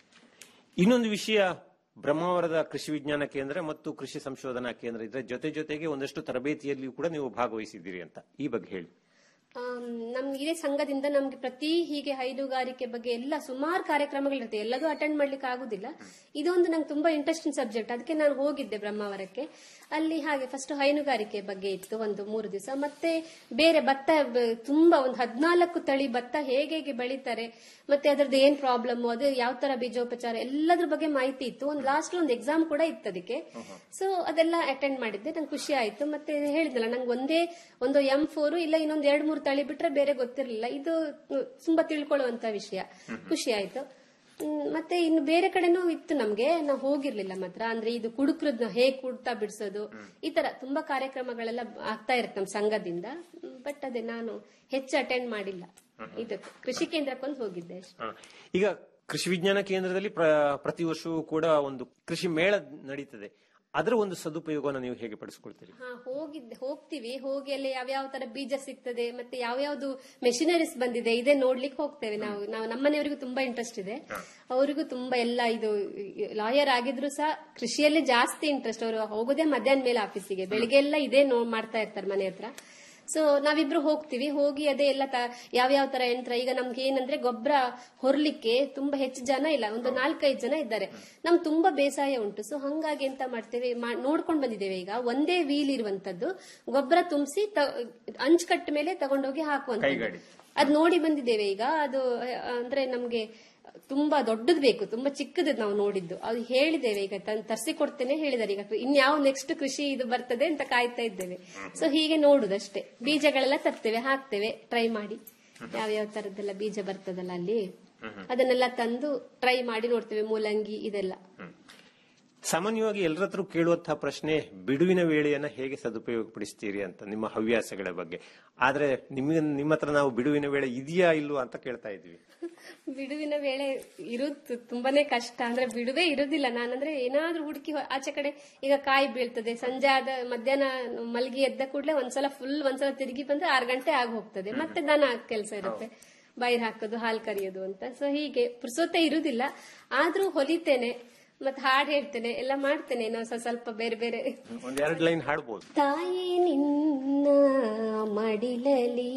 ಇನ್ನೊಂದು ವಿಷಯ ಬ್ರಹ್ಮಾವರದ ಕೃಷಿ ವಿಜ್ಞಾನ ಕೇಂದ್ರ ಮತ್ತು ಕೃಷಿ ಸಂಶೋಧನಾ ಕೇಂದ್ರ ಇದರ ಜೊತೆ ಜೊತೆಗೆ ಒಂದಷ್ಟು ತರಬೇತಿಯಲ್ಲಿಯೂ ಕೂಡ ನೀವು ಭಾಗವಹಿಸಿದ್ದೀರಿ ಅಂತ ಈ ಬಗ್ಗೆ ಹೇಳಿ ಆಮ್, ನಮ್ಗೆ ಇದೇ ಸಂಘದಿಂದ ನಮ್ಗೆ ಪ್ರತಿ ಹೀಗೆ ಹೈನುಗಾರಿಕೆ ಬಗ್ಗೆ ಎಲ್ಲ ಸುಮಾರು ಕಾರ್ಯಕ್ರಮಗಳಿರುತ್ತೆ ಎಲ್ಲದೂ ಅಟೆಂಡ್ ಮಾಡ್ಲಿಕ್ಕೆ ಆಗುದಿಲ್ಲ ಇದೊಂದು ನಂಗೆ ತುಂಬಾ ಇಂಟ್ರೆಸ್ಟಿಂಗ್ ಸಬ್ಜೆಕ್ಟ್ ಅದಕ್ಕೆ ನಾನು ಹೋಗಿದ್ದೆ ಬ್ರಹ್ಮಾವರಕ್ಕೆ ಅಲ್ಲಿ ಹಾಗೆ ಫಸ್ಟ್ ಹೈನುಗಾರಿಕೆ ಬಗ್ಗೆ ಇತ್ತು ಒಂದು ಮೂರು ದಿವಸ ಮತ್ತೆ ಬೇರೆ ಭತ್ತ ಬ- ತುಂಬಾ ಒಂದು ಹದಿನಾಲ್ಕು ತಳಿ ಭತ್ತ ಹೇಗೆ ಹೇಗೆ ಬೆಳೀತಾರೆ ಮತ್ತೆ ಅದ್ರದ್ದು ಏನ್ ಪ್ರಾಬ್ಲಮ್ ಅದು ಯಾವ ತರ ಬೀಜೋಪಚಾರ ಎಲ್ಲದ್ರ ಬಗ್ಗೆ ಮಾಹಿತಿ ಇತ್ತು ಒಂದು ಲಾಸ್ಟ್ ಒಂದು ಎಕ್ಸಾಮ್ ಕೂಡ ಇತ್ತು ಅದಕ್ಕೆ ಸೊ ಅದೆಲ್ಲ ಅಟೆಂಡ್ ಮಾಡಿದ್ದೆ ನಂಗೆ ಖುಷಿ ಆಯ್ತು ಮತ್ತೆ ಹೇಳಿದ್ನಲ್ಲ ನಂಗೆ ಒಂದೇ ಒಂದು ಎಂ ಫೋರ್ ಇಲ್ಲ ಇನ್ನೊಂದ್ ಎರಡ್ ಮೂರು ತಳಿ ಬಿಟ್ರೆ ಬೇರೆ ಗೊತ್ತಿರಲಿಲ್ಲ ಇದು ಉ, ತುಂಬಾ ತಿಳ್ಕೊಳ್ಳುವಂತ ವಿಷಯ ಖುಷಿ ಆಯ್ತು ಹ್ಮ್, ಮತ್ತೆ ಇನ್ನು ಬೇರೆ ಕಡೆನೂ ಇತ್ತು ನಮ್ಗೆ ನಾವು ಹೋಗಿರ್ಲಿಲ್ಲ ಮಾತ್ರ ಅಂದ್ರೆ ಇದು ಕುಡುಕ್ರದ್ನ ಹೇಗ್ ಕುಡ್ತಾ ಬಿಡ್ಸೋದು ಈ ತರ ತುಂಬಾ ಕಾರ್ಯಕ್ರಮಗಳೆಲ್ಲ ಆಗ್ತಾ ಇರುತ್ತೆ ನಮ್ಮ ಸಂಘದಿಂದ ಬಟ್ ಅದೇ ನಾನು ಹೆಚ್ಚು ಅಟೆಂಡ್ ಮಾಡಿಲ್ಲ ಇದು ಕೃಷಿ ಕೇಂದ್ರಕ್ಕೊಂದು ಹೋಗಿದ್ದೆ ಅಷ್ಟೇ ಹ. ಈಗ ಕೃಷಿ ವಿಜ್ಞಾನ ಕೇಂದ್ರದಲ್ಲಿ ಪ್ರ- ಪ್ರತಿ ವರ್ಷವೂ ಕೂಡ ಒಂದು ಕೃಷಿ ಮೇಳ ನಡೀತದೆ ಅದರ ಒಂದು ಸದುಪಯೋಗವನ್ನು ನೀವು ಹೇಗೆ ಪಡಿಸ್ಕೊಳ್ತೀರಿ ಹಾ ಹೋಗಿದ್ದೆ ಹೋಗ್ತೀವಿ ಹೋಗಿ ಅಲ್ಲಿ ಯಾವ್ಯಾವ ತರ ಬೀಜ ಸಿಗ್ತದೆ ಮತ್ತೆ ಯಾವ್ಯಾವ್ದು ಮೆಷಿನರೀಸ್ ಬಂದಿದೆ ಇದೇ ನೋಡ್ಲಿಕ್ಕೆ ಹೋಗ್ತೇವೆ ನಾವು ನಾವು ನಮ್ಮನೆಯವರಿಗೂ ತುಂಬಾ ಇಂಟ್ರೆಸ್ಟ್ ಇದೆ ಅವರಿಗೂ ತುಂಬಾ ಎಲ್ಲ ಇದು ಲಾಯರ್ ಆಗಿದ್ರು ಸಹ ಕೃಷಿಯಲ್ಲಿ ಜಾಸ್ತಿ ಇಂಟ್ರೆಸ್ಟ್ ಅವರು ಹೋಗೋದೇ ಮಧ್ಯಾಹ್ನ ಮೇಲೆ ಆಫೀಸಿಗೆ ಬೆಳಿಗ್ಗೆ ಎಲ್ಲ ಇದೇ ನೋ ಮಾಡ್ತಾ ಇರ್ತಾರೆ ಮನೆ ಹತ್ರ ಸೊ ನಾವಿಬ್ರು ಹೋಗ್ತೀವಿ ಹೋಗಿ ಅದೇ ಎಲ್ಲ ತ- ಯಾವ್ಯಾವ ತರ ಯಂತ್ರ ಈಗ ನಮ್ಗೆ ಏನಂದ್ರೆ ಗೊಬ್ಬರ ಹೊರ್ಲಿಕ್ಕೆ ತುಂಬಾ ಹೆಚ್ಚು ಜನ ಇಲ್ಲ ಒಂದು ನಾಲ್ಕೈದು ಜನ ಇದ್ದಾರೆ ನಮ್ ತುಂಬಾ ಬೇಸಾಯ ಉಂಟು ಸೊ ಹಂಗಾಗಿ ಎಂತ ಮಾಡ್ತೇವೆ ಮಾ- ನೋಡ್ಕೊಂಡ್ ಬಂದಿದ್ದೇವೆ ಈಗ ಒಂದೇ ವೀಲ್ ಇರುವಂತದ್ದು ಗೊಬ್ಬರ ತುಂಬಿಸಿ ಅಂಚ್ಕಟ್ಟ ಮೇಲೆ ತಗೊಂಡೋಗಿ ಹಾಕುವಂತದ್ದು ಅದ್ ನೋಡಿ ಬಂದಿದ್ದೇವೆ ಈಗ ಅದು ಅಹ್, ಅಂದ್ರೆ ನಮ್ಗೆ ತುಂಬಾ ದೊಡ್ಡದು ಬೇಕು ತುಂಬಾ ಚಿಕ್ಕದು ನಾವು ನೋಡಿದ್ದು ಅದು ಹೇಳಿದ್ದೇವೆ ಈಗ ತರಿಸಿ ಕೊಡ್ತೇನೆ ಹೇಳಿದ್ದಾರೆ ಈಗ ಇನ್ಯಾವ ನೆಕ್ಸ್ಟ್ ಕೃಷಿ ಇದು ಬರ್ತದೆ ಅಂತ ಕಾಯ್ತಾ ಇದ್ದೇವೆ ಸೊ ಹೀಗೆ ನೋಡುದಷ್ಟೇ ಬೀಜಗಳೆಲ್ಲ ತರ್ತೇವೆ ಹಾಕ್ತೇವೆ ಟ್ರೈ ಮಾಡಿ ಯಾವ್ಯಾವ ತರದ್ದೆಲ್ಲ ಬೀಜ ಬರ್ತದಲ್ಲ ಅಲ್ಲಿ ಅದನ್ನೆಲ್ಲ ತಂದು ಟ್ರೈ ಮಾಡಿ ನೋಡ್ತೇವೆ ಮೂಲಂಗಿ ಇದೆಲ್ಲ ಸಾಮಾನ್ಯವಾಗಿ ಎಲ್ಲರ ಹತ್ರ ಕೇಳುವಂತಹ ಪ್ರಶ್ನೆ ಬಿಡುವಿನ ವೇಳೆಯನ್ನ ಹೇಗೆ ಸದುಪಯೋಗಪಡಿಸ್ತೀರಿ ಅಂತ ನಿಮ್ಮ ಹವ್ಯಾಸಗಳ ಬಗ್ಗೆ ಆದ್ರೆ ನಿಮಗೆ ನಿಮ್ಮ ಹತ್ರ ನಾವು ಬಿಡುವಿನ ವೇಳೆ ಇದೆಯಾ ಇಲ್ವಾ ಅಂತ ಕೇಳ್ತಾ ಇದ್ವಿ ಬಿಡುವಿನ ವೇಳೆ ಇರುತ್ತು ತುಂಬಾನೇ ಕಷ್ಟ ಅಂದ್ರೆ ಬಿಡುವೇ ಇರುದಿಲ್ಲ ನಾನಂದ್ರೆ ಏನಾದ್ರೂ ಹುಡುಕಿ ಹೊ- ಆಚೆ ಕಡೆ ಈಗ ಕಾಯಿ ಬೀಳ್ತದೆ ಸಂಜೆ ಆದ ಮಧ್ಯಾಹ್ನ ಮಲಗಿ ಎದ್ದ ಕೂಡಲೇ ಒಂದ್ಸಲ ಫುಲ್ ಒಂದ್ಸಲ ತಿರುಗಿ ಬಂದ್ರೆ ಆರು ಗಂಟೆ ಆಗಿ ಹೋಗ್ತದೆ ಮತ್ತೆ ದನ ಕೆಲಸ ಇರುತ್ತೆ ಬೈರ್ ಹಾಕೋದು ಹಾಲು ಕರಿಯೋದು ಅಂತ ಸೊ ಹೀಗೆ ಪುರ್ಸೊತ್ತೆ ಇರುದಿಲ್ಲ ಆದ್ರೂ ಹೊಲಿತೇನೆ ಮತ್ತೆ ಹಾಡು ಹೇಳ್ತೇನೆ ಎಲ್ಲ ಮಾಡ್ತೇನೆ ಏನೋ ಸ್ವಲ್ಪ ಸ್ವಲ್ಪ ಬೇರೆ ಬೇರೆ ಒಂದೆರಡು ಲೈನ್ ಹಾಡ್ಬೋದು ತಾಯಿ ನಿನ್ನ ಮಡಿಲಲಿ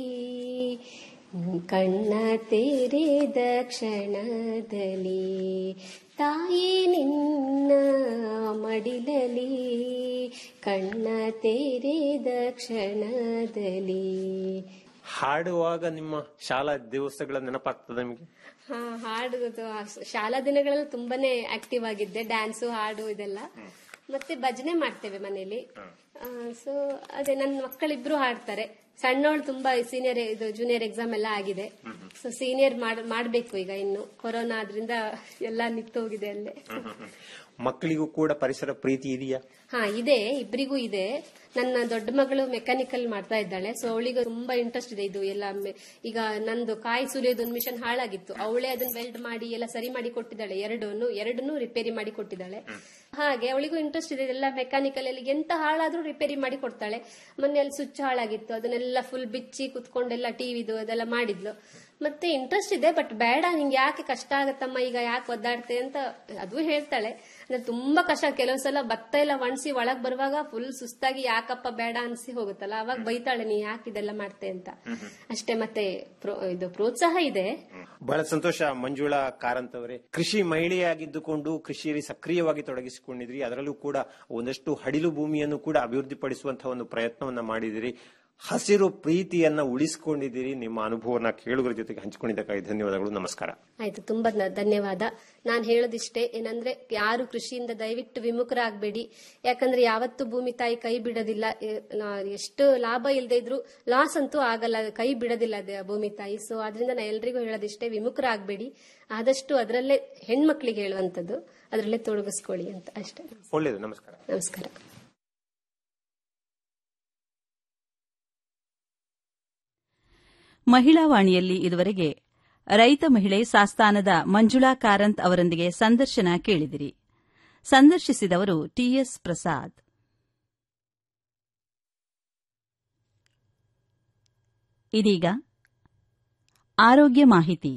ಕಣ್ಣ ತೆರೆದ ಕ್ಷಣದಲ್ಲಿ ತಾಯಿ ನಿನ್ನ ಮಡಿಲಲಿ ಕಣ್ಣ ತೆರೆದ ಕ್ಷಣದಲ್ಲಿ ಹಾಡುವಾಗ ನಿಮ್ಮ ಶಾಲಾ ದಿವಸಗಳ ನೆನಪಾಗ್ತದೆ ನಿಮಗೆ ಹಾ ಹಾಡು ಅದು ಆ ಶಾಲಾ ದಿನಗಳಲ್ಲಿ ತುಂಬಾನೇ ಆಕ್ಟಿವ್ ಆಗಿದ್ದೆ ಡ್ಯಾನ್ಸು ಹಾಡು ಇದೆಲ್ಲ ಮತ್ತೆ ಭಜನೆ ಮಾಡ್ತೇವೆ ಮನೇಲಿ ಸೊ ಅದೇ ನನ್ನ ಮಕ್ಕಳಿಬ್ರು ಹಾಡ್ತಾರೆ ಸಣ್ಣವಳು ತುಂಬಾ ಸೀನಿಯರ್ ಇದು ಜೂನಿಯರ್ ಎಕ್ಸಾಮ್ ಎಲ್ಲ ಆಗಿದೆ ಸೊ ಸೀನಿಯರ್ ಮಾಡ್ಬೇಕು ಈಗ ಇನ್ನು ಕೊರೋನಾ ಆದ್ರಿಂದ ಎಲ್ಲ ನಿಂತು ಹೋಗಿದೆ ಅಲ್ಲೇ ಮಕ್ಕಳಿಗೂ ಕೂಡ ಪರಿಸರ ಪ್ರೀತಿ ಇದೆಯಾ ಹಾ ಇದೆ ಇಬ್ರಿಗೂ ಇದೆ ನನ್ನ ದೊಡ್ಡ ಮಗಳು ಮೆಕ್ಯಾನಿಕಲ್ ಮಾಡ್ತಾ ಇದ್ದಾಳೆ ಸೊ ಅವಳಿಗೆ ತುಂಬಾ ಇಂಟ್ರೆಸ್ಟ್ ಇದೆ ಇದು ಎಲ್ಲ ಮೆ- ಈಗ ನಂದು ಕಾಯಿ ಸುಲಿಯೋದು ಒಂದು ಮಿಷನ್ ಹಾಳಾಗಿತ್ತು ಅವಳೇ ಅದನ್ನ ವೆಲ್ಡ್ ಮಾಡಿ ಎಲ್ಲ ಸರಿ ಮಾಡಿ ಕೊಟ್ಟಿದ್ದಾಳೆ ಎರಡನ್ನು ಎರಡನ್ನೂ ರಿಪೇರಿ ಮಾಡಿ ಕೊಟ್ಟಿದ್ದಾಳೆ ಹಾಗೆ ಅವಳಿಗೂ ಇಂಟ್ರೆಸ್ಟ್ ಇದೆ ಎಲ್ಲ ಮೆಕ್ಯಾನಿಕಲ್ ಅಲ್ಲಿ ಎಂತ ಹಾಳಾದ್ರೂ ರಿಪೇರಿ ಮಾಡಿ ಕೊಡ್ತಾಳೆ ಮೊನ್ನೆಯಲ್ಲಿ ಸ್ವಿಚ್ ಹಾಳಾಗಿತ್ತು ಅದನ್ನೆಲ್ಲ ಫುಲ್ ಬಿಚ್ಚಿ ಕುತ್ಕೊಂಡೆಲ್ಲ ಟಿವಿದು ಅದೆಲ್ಲ ಮಾಡಿದ್ಲು ಮತ್ತೆ ಇಂಟ್ರೆಸ್ಟ್ ಇದೆ ಬಟ್ ಬೇಡ ನಿಂಗೆ ಯಾಕೆ ಕಷ್ಟ ಆಗತ್ತಮ್ಮ ಈಗ ಯಾಕೆ ಒದ್ದಾಡ್ತೆ ಅಂತ ಅದು ಹೇಳ್ತಾಳೆ ಅಂದ್ರೆ ತುಂಬಾ ಕಷ್ಟ ಕೆಲವು ಸಲ ಭತ್ತ ಎಲ್ಲ ಒಣಸಿ ಒಳಗ್ ಬರುವಾಗ ಫುಲ್ ಸುಸ್ತಾಗಿ ಯಾಕಪ್ಪ ಬೇಡ ಅನ್ಸಿ ಹೋಗುತ್ತಲ್ಲ ಅವಾಗ ಬೈತಾಳೆ ನೀ ಯಾಕೆ ಇದೆಲ್ಲ ಮಾಡ್ತೆ ಅಂತ ಅಷ್ಟೇ ಮತ್ತೆ ಪ್ರೋ- ಇದು ಪ್ರೋತ್ಸಾಹ ಇದೆ ಬಹಳ ಸಂತೋಷ ಮಂಜುಳಾ ಕಾರಂತ್ ಅವರೇ ಕೃಷಿ ಮಹಿಳೆಯಾಗಿದ್ದುಕೊಂಡು ಕೃಷಿಯಲ್ಲಿ ಸಕ್ರಿಯವಾಗಿ ತೊಡಗಿಸಿಕೊಂಡಿದ್ರಿ ಅದರಲ್ಲೂ ಕೂಡ ಒಂದಷ್ಟು ಹಡಿಲು ಭೂಮಿಯನ್ನು ಕೂಡ ಅಭಿವೃದ್ಧಿಪಡಿಸುವಂತಹ ಒಂದು ಪ್ರಯತ್ನವನ್ನ ಮಾಡಿದಿರಿ ಹಸಿರು ಪ್ರೀತಿಯನ್ನ ಉಳಿಸಿಕೊಂಡಿದ್ದೀರಿ ನಿಮ್ಮ ಅನುಭವನ ಕೇಳುಗರ ಜೊತೆಗೆ ಹಂಚಿಕೊಂಡಿದ್ದಕ್ಕಾಗಿ ಧನ್ಯವಾದಗಳು ನಮಸ್ಕಾರ ಆಯ್ತು ತುಂಬಾ ನ- ಧನ್ಯವಾದ ನಾನು ಹೇಳೋದಿಷ್ಟೇ ಏನಂದ್ರೆ ಯಾರು ಕೃಷಿಯಿಂದ ದಯವಿಟ್ಟು ವಿಮುಖರಾಗಬೇಡಿ ಯಾಕಂದ್ರೆ ಯಾವತ್ತೂ ಭೂಮಿ ತಾಯಿ ಕೈ ಬಿಡೋದಿಲ್ಲ ಎ- ನಾ- ಎಷ್ಟು ಲಾಭ ಇಲ್ಲದೆ ಇದ್ರು ಲಾಸ್ ಅಂತೂ ಆಗಲ್ಲ ಕೈ ಬಿಡೋದಿಲ್ಲ ಅದೇ ಭೂಮಿ ತಾಯಿ ಸೊ ಅದರಿಂದ ನಾ ಎಲ್ರಿಗೂ ಹೇಳೋದಿಷ್ಟೇ ವಿಮುಖರಾಗಬೇಡಿ ಆದಷ್ಟು ಅದರಲ್ಲೇ ಹೆಣ್ಮಕ್ಳಿಗೆ ಹೇಳುವಂಥದ್ದು ಅದರಲ್ಲೇ ತೊಡಗಿಸ್ಕೊಳ್ಳಿ ಅಂತ ಅಷ್ಟೇ ಒಳ್ಳೆಯದು ನಮಸ್ಕಾರ ನಮಸ್ಕಾರ ಮಹಿಳಾ ವಾಣಿಯಲ್ಲಿ ಇದುವರೆಗೆ ರೈತ ಮಹಿಳೆ ಸಾಸ್ತಾನದ ಮಂಜುಳಾ ಕಾರಂತ್ ಅವರೊಂದಿಗೆ ಸಂದರ್ಶನ ಕೇಳಿದಿರಿ ಸಂದರ್ಶಿಸಿದವರು ಟಿಎಸ್ ಪ್ರಸಾದ್ ಇದೀಗ ಆರೋಗ್ಯ ಮಾಹಿತಿ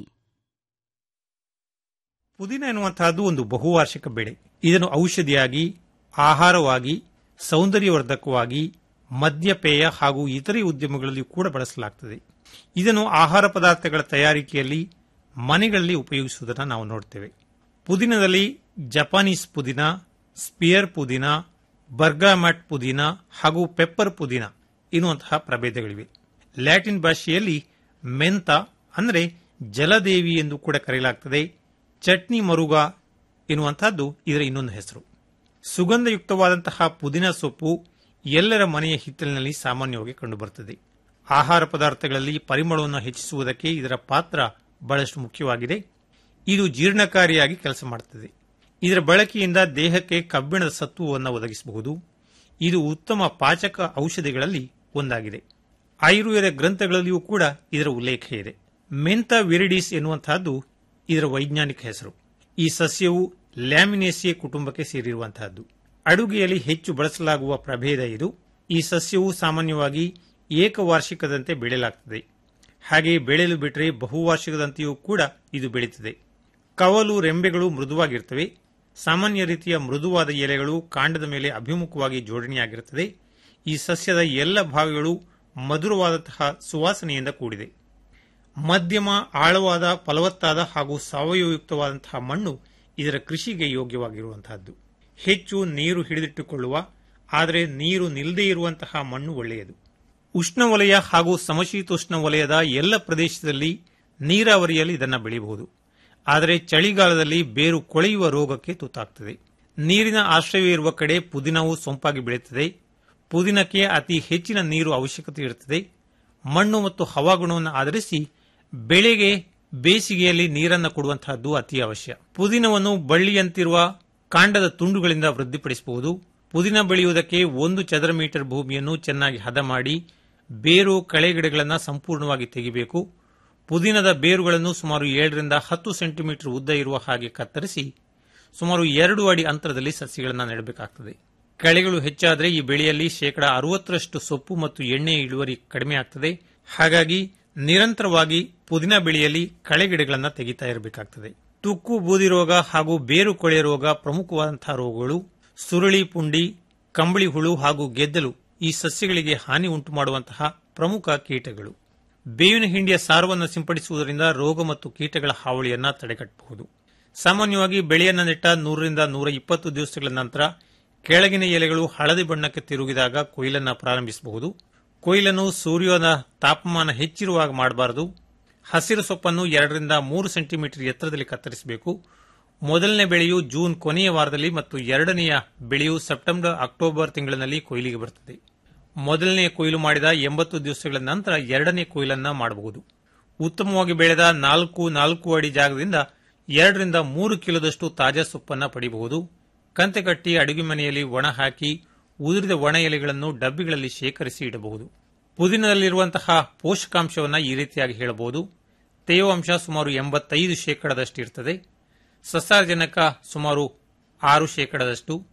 ಪುದೀನ ಎನ್ನುವಂತಹದ್ದು ಒಂದು ಬಹುವಾರ್ಷಿಕ ಬೆಳೆ ಇದನ್ನು ಔಷಧಿಯಾಗಿ ಆಹಾರವಾಗಿ ಸೌಂದರ್ಯವರ್ಧಕವಾಗಿ ಮದ್ಯಪೇಯ ಹಾಗೂ ಇತರೆ ಉದ್ಯಮಗಳಲ್ಲಿ ಕೂಡ ಬಳಸಲಾಗುತ್ತದೆ ಇದನ್ನು ಆಹಾರ ಪದಾರ್ಥಗಳ ತಯಾರಿಕೆಯಲ್ಲಿ ಮನೆಗಳಲ್ಲಿ ಉಪಯೋಗಿಸುವುದನ್ನು ನಾವು ನೋಡ್ತೇವೆ ಪುದೀನದಲ್ಲಿ ಜಪಾನೀಸ್ ಪುದೀನ ಸ್ಪಿಯರ್ ಪುದೀನ ಬರ್ಗಾಮಟ್ ಪುದೀನ ಹಾಗೂ ಪೆಪ್ಪರ್ ಪುದೀನ ಎನ್ನುವಂತಹ ಪ್ರಭೇದಗಳಿವೆ ಲ್ಯಾಟಿನ್ ಭಾಷೆಯಲ್ಲಿ ಮೆಂತ ಅಂದರೆ ಜಲದೇವಿ ಎಂದು ಕೂಡ ಕರೆಯಲಾಗುತ್ತದೆ ಚಟ್ನಿ ಮರುಗ ಎನ್ನುವಂತಹದ್ದು ಇದರ ಇನ್ನೊಂದು ಹೆಸರು ಸುಗಂಧಯುಕ್ತವಾದಂತಹ ಪುದೀನ ಸೊಪ್ಪು ಎಲ್ಲರ ಮನೆಯ ಹಿತ್ತಲಿನಲ್ಲಿ ಸಾಮಾನ್ಯವಾಗಿ ಕಂಡುಬರುತ್ತದೆ ಆಹಾರ ಪದಾರ್ಥಗಳಲ್ಲಿ ಪರಿಮಳವನ್ನು ಹೆಚ್ಚಿಸುವುದಕ್ಕೆ ಇದರ ಪಾತ್ರ ಬಹಳಷ್ಟು ಮುಖ್ಯವಾಗಿದೆ ಇದು ಜೀರ್ಣಕಾರಿಯಾಗಿ ಕೆಲಸ ಮಾಡುತ್ತದೆ ಇದರ ಬಳಕೆಯಿಂದ ದೇಹಕ್ಕೆ ಕಬ್ಬಿಣದ ಸತ್ವವನ್ನು ಒದಗಿಸಬಹುದು ಇದು ಉತ್ತಮ ಪಾಚಕ ಔಷಧಿಗಳಲ್ಲಿ ಒಂದಾಗಿದೆ ಆಯುರ್ವೇದ ಗ್ರಂಥಗಳಲ್ಲಿಯೂ ಕೂಡ ಇದರ ಉಲ್ಲೇಖ ಇದೆ ಮೆಂತ ವಿರಿಡಿಸ್ ಎನ್ನುವಂತಹದ್ದು ಇದರ ವೈಜ್ಞಾನಿಕ ಹೆಸರು ಈ ಸಸ್ಯವು ಲ್ಯಾಮಿನೇಸಿಯೆ ಕುಟುಂಬಕ್ಕೆ ಸೇರಿರುವಂತಹದ್ದು ಅಡುಗೆಯಲ್ಲಿ ಹೆಚ್ಚು ಬಳಸಲಾಗುವ ಪ್ರಭೇದ ಇದು ಈ ಸಸ್ಯವು ಸಾಮಾನ್ಯವಾಗಿ ಏಕವಾರ್ಷಿಕದಂತೆ ಬೆಳೆಯಲಾಗುತ್ತದೆ ಹಾಗೆಯೇ ಬೆಳೆಯಲು ಬಿಟ್ಟರೆ ಬಹುವಾರ್ಷಿಕದಂತೆಯೂ ಕೂಡ ಇದು ಬೆಳೀತದೆ ಕವಲು ರೆಂಬೆಗಳು ಮೃದುವಾಗಿರ್ತವೆ ಸಾಮಾನ್ಯ ರೀತಿಯ ಮೃದುವಾದ ಎಲೆಗಳು ಕಾಂಡದ ಮೇಲೆ ಅಭಿಮುಖವಾಗಿ ಜೋಡಣೆಯಾಗಿರುತ್ತದೆ ಈ ಸಸ್ಯದ ಎಲ್ಲ ಭಾಗಗಳು ಮಧುರವಾದಂತಹ ಸುವಾಸನೆಯಿಂದ ಕೂಡಿದೆ ಮಧ್ಯಮ ಆಳವಾದ ಫಲವತ್ತಾದ ಹಾಗೂ ಸಾವಯವಯುಕ್ತವಾದಂತಹ ಮಣ್ಣು ಇದರ ಕೃಷಿಗೆ ಯೋಗ್ಯವಾಗಿರುವಂತಹದ್ದು ಹೆಚ್ಚು ನೀರು ಹಿಡಿದಿಟ್ಟುಕೊಳ್ಳುವ ಆದರೆ ನೀರು ನಿಲ್ಲದೇ ಇರುವಂತಹ ಮಣ್ಣು ಒಳ್ಳೆಯದು ಉಷ್ಣವಲಯ ಹಾಗೂ ಸಮಶೀತೋಷ್ಣ ವಲಯದ ಎಲ್ಲ ಪ್ರದೇಶದಲ್ಲಿ ನೀರಾವರಿಯಲ್ಲಿ ಇದನ್ನು ಬೆಳೆಯಬಹುದು ಆದರೆ ಚಳಿಗಾಲದಲ್ಲಿ ಬೇರು ಕೊಳೆಯುವ ರೋಗಕ್ಕೆ ತುತ್ತಾಗ್ತದೆ ನೀರಿನ ಆಶ್ರಯವಿರುವ ಕಡೆ ಪುದೀನವು ಸೊಂಪಾಗಿ ಬೆಳೆಯುತ್ತದೆ ಪುದೀನಕ್ಕೆ ಅತಿ ಹೆಚ್ಚಿನ ನೀರು ಅವಶ್ಯಕತೆ ಇರುತ್ತದೆ ಮಣ್ಣು ಮತ್ತು ಹವಾಗುಣವನ್ನು ಆಧರಿಸಿ ಬೆಳೆಗೆ ಬೇಸಿಗೆಯಲ್ಲಿ ನೀರನ್ನು ಕೊಡುವಂತಹದ್ದು ಅತಿ ಅವಶ್ಯ ಪುದೀನವನ್ನು ಬಳ್ಳಿಯಂತಿರುವ ಕಾಂಡದ ತುಂಡುಗಳಿಂದ ವೃದ್ಧಿಪಡಿಸಬಹುದು ಪುದೀನ ಬೆಳೆಯುವುದಕ್ಕೆ ಒಂದು ಚದರ ಮೀಟರ್ ಭೂಮಿಯನ್ನು ಚೆನ್ನಾಗಿ ಹದ ಮಾಡಿ ಬೇರು ಕಳೆಗಿಡಗಳನ್ನು ಸಂಪೂರ್ಣವಾಗಿ ತೆಗೆಯಬೇಕು ಪುದೀನದ ಬೇರುಗಳನ್ನು ಸುಮಾರು ಏಳರಿಂದ ಹತ್ತು ಸೆಂಟಿಮೀಟರ್ ಉದ್ದ ಇರುವ ಹಾಗೆ ಕತ್ತರಿಸಿ ಸುಮಾರು ಎರಡು ಅಡಿ ಅಂತರದಲ್ಲಿ ಸಸಿಗಳನ್ನು ನೆಡಬೇಕಾಗ್ತದೆ ಕಳೆಗಳು ಹೆಚ್ಚಾದರೆ ಈ ಬೆಳೆಯಲ್ಲಿ ಶೇಕಡಾ ಅರವತ್ತರಷ್ಟು ಸೊಪ್ಪು ಮತ್ತು ಎಣ್ಣೆ ಇಳುವರಿ ಕಡಿಮೆ ಆಗ್ತದೆ ಹಾಗಾಗಿ ನಿರಂತರವಾಗಿ ಪುದೀನ ಬೆಳೆಯಲ್ಲಿ ಕಳೆಗಿಡಗಳನ್ನು ತೆಗಿತಾ ಇರಬೇಕಾಗ್ತದೆ ತುಕ್ಕು ಬೂದಿ ರೋಗ ಹಾಗೂ ಬೇರು ಕೊಳೆ ರೋಗ ಪ್ರಮುಖವಾದಂತಹ ರೋಗಗಳು ಸುರುಳಿ ಪುಂಡಿ ಕಂಬಳಿ ಹುಳು ಹಾಗೂ ಗೆದ್ದಲು ಈ ಸಸ್ಯಗಳಿಗೆ ಹಾನಿ ಉಂಟು ಮಾಡುವಂತಹ ಪ್ರಮುಖ ಕೀಟಗಳು ಬೇವಿನ ಹಿಂಡಿಯ ಸಾರವನ್ನು ಸಿಂಪಡಿಸುವುದರಿಂದ ರೋಗ ಮತ್ತು ಕೀಟಗಳ ಹಾವಳಿಯನ್ನ ತಡೆಗಟ್ಟಬಹುದು ಸಾಮಾನ್ಯವಾಗಿ ಬೆಳೆಯನ್ನ ನೆಟ್ಟ ನೂರರಿಂದ ನೂರ ಇಪ್ಪತ್ತು ದಿವಸಗಳ ನಂತರ ಕೆಳಗಿನ ಎಲೆಗಳು ಹಳದಿ ಬಣ್ಣಕ್ಕೆ ತಿರುಗಿದಾಗ ಕೊಯ್ಲನ್ನ ಪ್ರಾರಂಭಿಸಬಹುದು ಕೊಯ್ಲನ್ನು ಸೂರ್ಯನ ತಾಪಮಾನ ಹೆಚ್ಚಿರುವಾಗ ಮಾಡಬಾರದು ಹಸಿರು ಸೊಪ್ಪನ್ನು ಎರಡರಿಂದ ಮೂರು ಸೆಂಟಿಮೀಟರ್ ಎತ್ತರದಲ್ಲಿ ಕತ್ತರಿಸಬೇಕು ಮೊದಲನೇ ಬೆಳೆಯು ಜೂನ್ ಕೊನೆಯ ವಾರದಲ್ಲಿ ಮತ್ತು ಎರಡನೆಯ ಬೆಳೆಯು ಸೆಪ್ಟೆಂಬರ್ ಅಕ್ಟೋಬರ್ ತಿಂಗಳಿನಲ್ಲಿ ಕೊಯ್ಲಿಗೆ ಬರುತ್ತದೆ ಮೊದಲನೇ ಕೊಯ್ಲು ಮಾಡಿದ ಎಂಬತ್ತು ದಿವಸಗಳ ನಂತರ ಎರಡನೇ ಕೊಯ್ಲನ್ನ ಮಾಡಬಹುದು ಉತ್ತಮವಾಗಿ ಬೆಳೆದ ನಾಲ್ಕು ನಾಲ್ಕು ಅಡಿ ಜಾಗದಿಂದ ಎರಡರಿಂದ ಮೂರು ಕಿಲೋದಷ್ಟು ತಾಜಾ ಸೊಪ್ಪನ್ನು ಪಡೆಯಬಹುದು ಕಂತೆಕಟ್ಟಿ ಅಡುಗೆ ಮನೆಯಲ್ಲಿ ಒಣ ಹಾಕಿ ಉದುರಿದ ಒಣ ಎಲೆಗಳನ್ನು ಡಬ್ಬಿಗಳಲ್ಲಿ ಶೇಖರಿಸಿ ಇಡಬಹುದು ಪುದೀನದಲ್ಲಿರುವಂತಹ ಪೋಷಕಾಂಶವನ್ನು ಈ ರೀತಿಯಾಗಿ ಹೇಳಬಹುದು ತೇವಾಂಶ ಸುಮಾರು ಎಂಬತ್ತೈದು ಶೇಕಡದಷ್ಟು ಇರ್ತದೆ ಸಸಾರಜನಕ ಸುಮಾರು ಆರು ಶೇಕಡದಷ್ಟು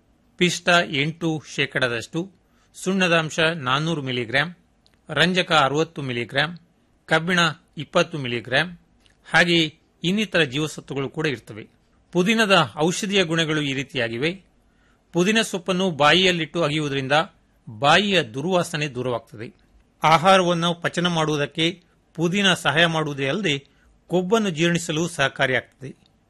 ಪಿಷ್ಟ ಎಂಟು ಶೇಕಡದಷ್ಟು ಸುಣ್ಣದಾಂಶ ನಾನ್ನೂರು ಮಿಲಿಗ್ರಾಂ ರಂಜಕ ಅರವತ್ತು ಮಿಲಿಗ್ರಾಂ ಕಬ್ಬಿಣ ಇಪ್ಪತ್ತು ಮಿಲಿಗ್ರಾಂ ಹಾಗೆಯೇ ಇನ್ನಿತರ ಜೀವಸತ್ವಗಳು ಕೂಡ ಇರ್ತವೆ ಪುದೀನದ ಔಷಧೀಯ ಗುಣಗಳು ಈ ರೀತಿಯಾಗಿವೆ ಪುದೀನ ಸೊಪ್ಪನ್ನು ಬಾಯಿಯಲ್ಲಿಟ್ಟು ಅಗಿಯುವುದರಿಂದ ಬಾಯಿಯ ದುರ್ವಾಸನೆ ದೂರವಾಗುತ್ತದೆ ಆಹಾರವನ್ನು ಪಚನ ಮಾಡುವುದಕ್ಕೆ ಪುದೀನ ಸಹಾಯ ಮಾಡುವುದೇ ಅಲ್ಲದೆ ಕೊಬ್ಬನ್ನು ಜೀರ್ಣಿಸಲು ಸಹಕಾರಿಯಾಗುತ್ತದೆ